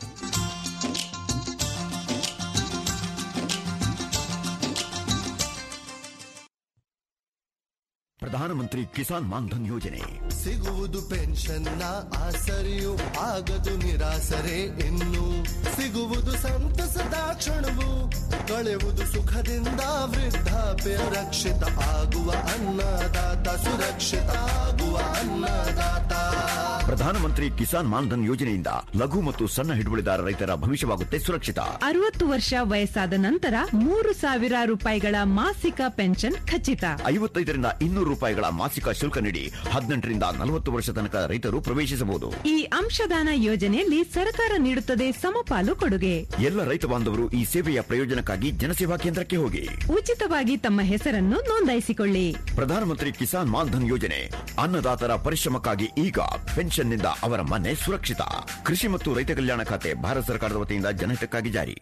ಪ್ರಧಾನಮಂತ್ರಿ ಕಿಸಾನ್ ಮಾನ್ಧನ್ ಯೋಜನೆ ಸಿಗುವುದು ಪೆನ್ಷನ್ನ ಆಸರೆಯು ಆಗದು ನಿರಾಸರೆ ಇನ್ನು ಸಿಗುವುದು ಸಂತಸದ ಕ್ಷಣವು ಕಳೆಯುವುದು ಸುಖದಿಂದ ವೃದ್ಧಾಪ್ಯ ರಕ್ಷಿತ ಆಗುವ ಅನ್ನದಾತ ಸುರಕ್ಷಿತ ಆಗುವ ಅನ್ನದಾತ ಪ್ರಧಾನಮಂತ್ರಿ ಕಿಸಾನ್ ಮಾನ್ಧನ್ ಯೋಜನೆಯಿಂದ ಲಘು ಮತ್ತು ಸಣ್ಣ ಹಿಡುವಳಿದಾರ ರೈತರ ಭವಿಷ್ಯವಾಗುತ್ತೆ ಸುರಕ್ಷಿತ ಅರವತ್ತು ವರ್ಷ ವಯಸ್ಸಾದ ನಂತರ ಮೂರು ಸಾವಿರ ರೂಪಾಯಿಗಳ ಮಾಸಿಕ ಪೆನ್ಷನ್ ಖಚಿತ ಐವತ್ತೈದರಿಂದ ಇನ್ನೂರು ರೂಪಾಯಿಗಳ ಮಾಸಿಕ ಶುಲ್ಕ ನೀಡಿ ಹದಿನೆಂಟರಿಂದ ನಲವತ್ತು ವರ್ಷ ತನಕ ರೈತರು ಪ್ರವೇಶಿಸಬಹುದು ಈ ಅಂಶದಾನ ಯೋಜನೆಯಲ್ಲಿ ಸರ್ಕಾರ ನೀಡುತ್ತದೆ ಸಮಪಾಲು ಕೊಡುಗೆ ಎಲ್ಲ ರೈತ ಬಾಂಧವರು ಈ ಸೇವೆಯ ಪ್ರಯೋಜನಕ್ಕಾಗಿ ಜನಸೇವಾ ಕೇಂದ್ರಕ್ಕೆ ಹೋಗಿ ಉಚಿತವಾಗಿ ತಮ್ಮ ಹೆಸರನ್ನು ನೋಂದಾಯಿಸಿಕೊಳ್ಳಿ ಪ್ರಧಾನಮಂತ್ರಿ ಕಿಸಾನ್ ಮಾನ್ಧನ್ ಯೋಜನೆ ಅನ್ನದಾತರ ಪರಿಶ್ರಮಕ್ಕಾಗಿ ಈಗ ಪೆನ್ಷನ್ನಿಂದ ಅವರ ಮನೆ ಸುರಕ್ಷಿತ ಕೃಷಿ ಮತ್ತು ರೈತ ಕಲ್ಯಾಣ ಖಾತೆ ಭಾರತ ಸರ್ಕಾರದ ವತಿಯಿಂದ ಜನಹಿತಕ್ಕಾಗಿ ಜಾರಿ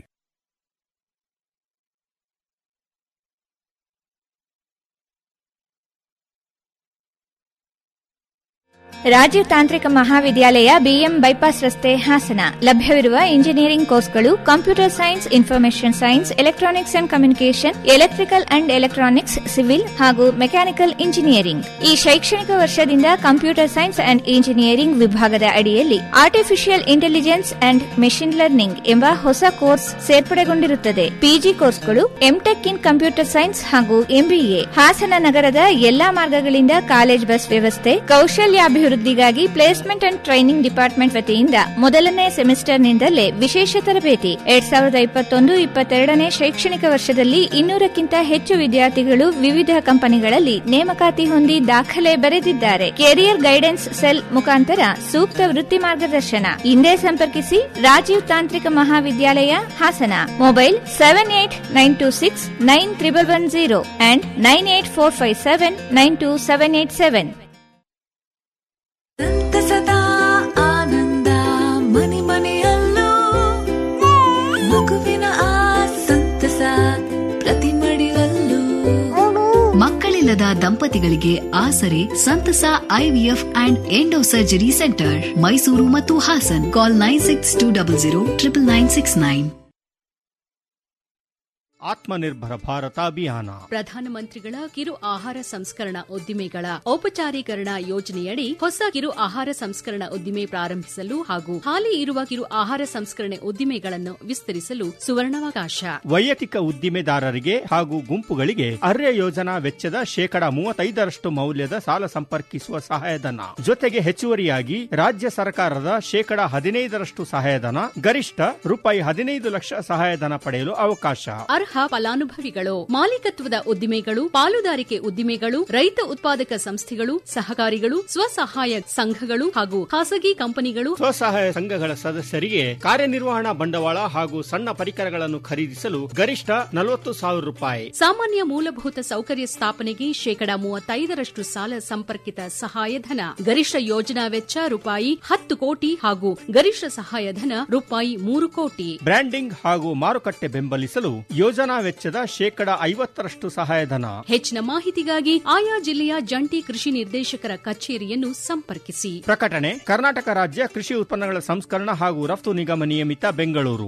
ರಾಜೀವ್ ತಾಂತ್ರಿಕ ಮಹಾವಿದ್ಯಾಲಯ ಬಿಎಂ ಬೈಪಾಸ್ ರಸ್ತೆ ಹಾಸನ ಲಭ್ಯವಿರುವ ಇಂಜಿನಿಯರಿಂಗ್ ಕೋರ್ಸ್ಗಳು computer science information science electronics and communication electrical and electronics civil ಹಾಗೂ ಮೆಕ್ಯಾನಿಕಲ್ ಇಂಜಿನಿಯರಿಂಗ್ ಈ ಶೈಕ್ಷಣಿಕ ವರ್ಷದಿಂದ ಕಂಪ್ಯೂಟರ್ ಸೈನ್ಸ್ ಅಂಡ್ ಇಂಜಿನಿಯರಿಂಗ್ ವಿಭಾಗದ ಅಡಿಯಲ್ಲಿ artificial intelligence and machine learning ಎಂಬ ಹೊಸ ಕೋರ್ಸ್ ಸೇರ್ಪಡೆಗೊಂಡಿರುತ್ತದೆ ಪಿಜಿ ಕೋರ್ಸ್ಗಳು ಎಂಟೆಕ್ ಇನ್ ಕಂಪ್ಯೂಟರ್ ಸೈನ್ಸ್ ಹಾಗೂ ಎಂಬಿಎ ಹಾಸನ ನಗರದ ಎಲ್ಲಾ ಮಾರ್ಗಗಳಿಂದ ಕಾಲೇಜ್ ಬಸ್ ವ್ಯವಸ್ಥೆ ಕೌಶಲ್ಯಾಭಿವೃದ್ಧಿಗಾಗಿ ಪ್ಲೇಸ್ಮೆಂಟ್ ಅಂಡ್ ಟ್ರೈನಿಂಗ್ ಡಿಪಾರ್ಟ್ಮೆಂಟ್ ವತಿಯಿಂದ ಮೊದಲನೇ ಸೆಮಿಸ್ಟರ್ನಿಂದಲೇ ವಿಶೇಷ ತರಬೇತಿ ಎರಡ್ ಸಾವಿರದ ಇಪ್ಪತ್ತೊಂದು ಇಪ್ಪತ್ತೆರಡನೇ ಶೈಕ್ಷಣಿಕ ವರ್ಷದಲ್ಲಿ ಇನ್ನೂರಕ್ಕಿಂತ ಹೆಚ್ಚು ವಿದ್ಯಾರ್ಥಿಗಳು ವಿವಿಧ ಕಂಪನಿಗಳಲ್ಲಿ ನೇಮಕಾತಿ ಹೊಂದಿ ದಾಖಲೆ ಬರೆದಿದ್ದಾರೆ ಕೆರಿಯರ್ ಗೈಡೆನ್ಸ್ ಸೆಲ್ ಮುಖಾಂತರ ಸೂಕ್ತ ವೃತ್ತಿ ಮಾರ್ಗದರ್ಶನ ಹಿಂದೆ ಸಂಪರ್ಕಿಸಿ ರಾಜೀವ್ ತಾಂತ್ರಿಕ ಮಹಾವಿದ್ಯಾಲಯ Hassan mobile seven eight nine two six nine triple one zero and nine eight four five seven nine two seven eight seven ಸಂತಸದ ಆನಂದ ಮನೆ ಮನೆಯಲ್ಲೂ ಮಗುವಿನ ಆ ಸಂತಸ ಪ್ರತಿ ಮಡಿಲಲ್ಲೂ ಮಕ್ಕಳಿಲ್ಲದ ದಂಪತಿಗಳಿಗೆ ಆಸರೆ ಸಂತಸ IVF and endo surgery centre Mysuru ಮತ್ತು Hassan call nine six two double zero triple nine six nine Atmanirbhar Bharat Abhiyan ಪ್ರಧಾನಮಂತ್ರಿಗಳ ಕಿರು ಆಹಾರ ಸಂಸ್ಕರಣಾ ಉದ್ದಿಮೆಗಳ ಔಪಚಾರೀಕರಣ ಯೋಜನೆಯಡಿ ಹೊಸ ಕಿರು ಆಹಾರ ಸಂಸ್ಕರಣಾ ಉದ್ದಿಮೆ ಪ್ರಾರಂಭಿಸಲು ಹಾಗೂ ಹಾಲಿ ಇರುವ ಕಿರು ಆಹಾರ ಸಂಸ್ಕರಣೆ ಉದ್ದಿಮೆಗಳನ್ನು ವಿಸ್ತರಿಸಲು ಸುವರ್ಣಾವಕಾಶ ವೈಯಕ್ತಿಕ ಉದ್ದಿಮೆದಾರರಿಗೆ ಹಾಗೂ ಗುಂಪುಗಳಿಗೆ ಅರ್ಯ ಯೋಜನಾ ವೆಚ್ಚದ ಶೇಕಡ ಮೂವತ್ತೈದರಷ್ಟು ಮೌಲ್ಯದ ಸಾಲ ಸಂಪರ್ಕಿಸುವ ಸಹಾಯಧನ ಜೊತೆಗೆ ಹೆಚ್ಚುವರಿಯಾಗಿ ರಾಜ್ಯ ಸರ್ಕಾರದ ಶೇಕಡ ಹದಿನೈದರಷ್ಟು ಸಹಾಯಧನ ಗರಿಷ್ಠ ರೂಪಾಯಿ ಹದಿನೈದು ಲಕ್ಷ ಸಹಾಯಧನ ಪಡೆಯಲು ಅವಕಾಶ ಅರ್ಹ ಫಲಾನುಭವಿಗಳು ಮಾಲೀಕತ್ವದ ಉದ್ದಿಮೆಗಳು ಪಾಲುದಾರಿಕೆ ಉದ್ದಿಮೆಗಳು ರೈತ ಉತ್ಪಾದಕ ಸಂಸ್ಥೆಗಳು ಸಹಕಾರಿಗಳು ಸ್ವಸಹಾಯ ಸಂಘಗಳು ಹಾಗೂ ಖಾಸಗಿ ಕಂಪನಿಗಳು ಸ್ವಸಹಾಯ ಸಂಘಗಳ ಸದಸ್ಯರಿಗೆ ಕಾರ್ಯನಿರ್ವಹಣಾ ಬಂಡವಾಳ ಹಾಗೂ ಸಣ್ಣ ಪರಿಕರಗಳನ್ನು ಖರೀದಿಸಲು ಗರಿಷ್ಠ ನಲವತ್ತು ಸಾವಿರ ರೂಪಾಯಿ ಸಾಮಾನ್ಯ ಮೂಲಭೂತ ಸೌಕರ್ಯ ಸ್ಥಾಪನೆಗೆ ಶೇಕಡಾ ಮೂವತ್ತೈದರಷ್ಟು ಸಾಲ ಸಂಪರ್ಕಿತ ಸಹಾಯಧನ ಗರಿಷ್ಠ ಯೋಜನಾ ವೆಚ್ಚ ರೂಪಾಯಿ ಹತ್ತು ಕೋಟಿ ಹಾಗೂ ಗರಿಷ್ಠ ಸಹಾಯಧನ ರೂಪಾಯಿ ಮೂರು ಕೋಟಿ ಬ್ರ್ಯಾಂಡಿಂಗ್ ಹಾಗೂ ಮಾರುಕಟ್ಟೆ ಬೆಂಬಲಿಸಲು ಯೋಜನಾ ವೆಚ್ಚದ ಶೇಕಡ ಐವತ್ತರಷ್ಟು ಸಹಾಯಧನ ಹೆಚ್ಚಿನ ಮಾಹಿತಿಗಾಗಿ ಆಯಾ ಜಿಲ್ಲೆಯ ಜಂಟಿ ಕೃಷಿ ನಿರ್ದೇಶಕರ ಕಚೇರಿಯನ್ನು ಸಂಪರ್ಕಿಸಿ ಪ್ರಕಟಣೆ ಕರ್ನಾಟಕ ರಾಜ್ಯ ಕೃಷಿ ಉತ್ಪನ್ನಗಳ ಸಂಸ್ಕರಣ ಹಾಗೂ ರಫ್ತು ನಿಗಮ ನಿಯಮಿತ ಬೆಂಗಳೂರು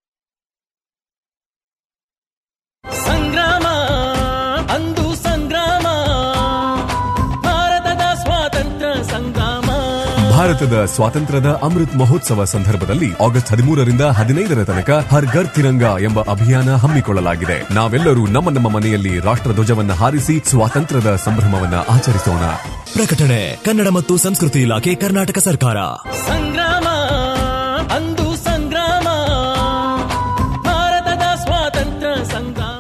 ಸಂಗ್ರಾಮ ಅಂದು ಸಂಗ್ರಾಮ ಭಾರತದ ಸ್ವಾತಂತ್ರ್ಯ ಸಂಗ್ರಾಮ ಭಾರತದ ಸ್ವಾತಂತ್ರ್ಯದ ಅಮೃತ್ ಮಹೋತ್ಸವ ಸಂದರ್ಭದಲ್ಲಿ ಆಗಸ್ಟ್ ಹದಿಮೂರರಿಂದ ಹದಿನೈದರ ತನಕ ಹರ್ ಘರ್ ತಿರಂಗ ಎಂಬ ಅಭಿಯಾನ ಹಮ್ಮಿಕೊಳ್ಳಲಾಗಿದೆ ನಾವೆಲ್ಲರೂ ನಮ್ಮ ನಮ್ಮ ಮನೆಯಲ್ಲಿ ರಾಷ್ಟ್ರ ಧ್ವಜವನ್ನ ಹಾರಿಸಿ ಸ್ವಾತಂತ್ರ್ಯದ ಸಂಭ್ರಮವನ್ನ ಆಚರಿಸೋಣ ಪ್ರಕಟಣೆ ಕನ್ನಡ ಮತ್ತು ಸಂಸ್ಕೃತಿ ಇಲಾಖೆ ಕರ್ನಾಟಕ ಸರ್ಕಾರ ಸಂಗ್ರಾಮ ಅಂದು ಸಂಗ್ರಾಮ ಭಾರತದ ಸ್ವಾತಂತ್ರ್ಯ ಸಂಗ್ರಾಮ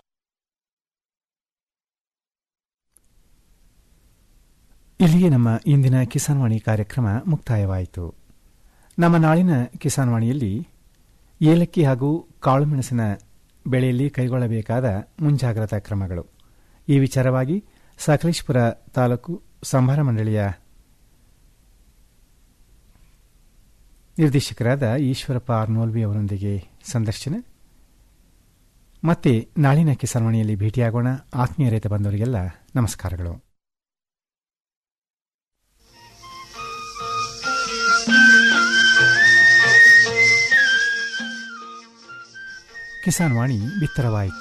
ಇಲ್ಲಿಗೆ ನಮ್ಮ ಇಂದಿನ ಕಿಸಾನ್ವಾಣಿ ಕಾರ್ಯಕ್ರಮ ಮುಕ್ತಾಯವಾಯಿತು ನಮ್ಮ ನಾಳಿನ ಕಿಸಾನ್ವಾಣಿಯಲ್ಲಿ ಏಲಕ್ಕಿ ಹಾಗೂ ಕಾಳುಮೆಣಸಿನ ಬೆಳೆಯಲ್ಲಿ ಕೈಗೊಳ್ಳಬೇಕಾದ ಮುಂಜಾಗ್ರತಾ ಕ್ರಮಗಳು ಈ ವಿಚಾರವಾಗಿ ಸಕಲೇಶ್ಪುರ ತಾಲೂಕು ಸಂಭಾರ ಮಂಡಳಿಯ ನಿರ್ದೇಶಕರಾದ ಈಶ್ವರಪ್ಪ ಆರ್ನೋಲ್ವಿ ಅವರೊಂದಿಗೆ ಸಂದರ್ಶನ ಮತ್ತೆ ನಾಳಿನ ಕಿಸಾನ್ವಾಣಿಯಲ್ಲಿ ಭೇಟಿಯಾಗೋಣ ಆತ್ಮೀಯ ರೈತ ಬಂದವರಿಗೆಲ್ಲ ನಮಸ್ಕಾರಗಳು ಕಿಸಾನ್ ವಾಣಿ ಬಿತ್ತರವಾಯಿತು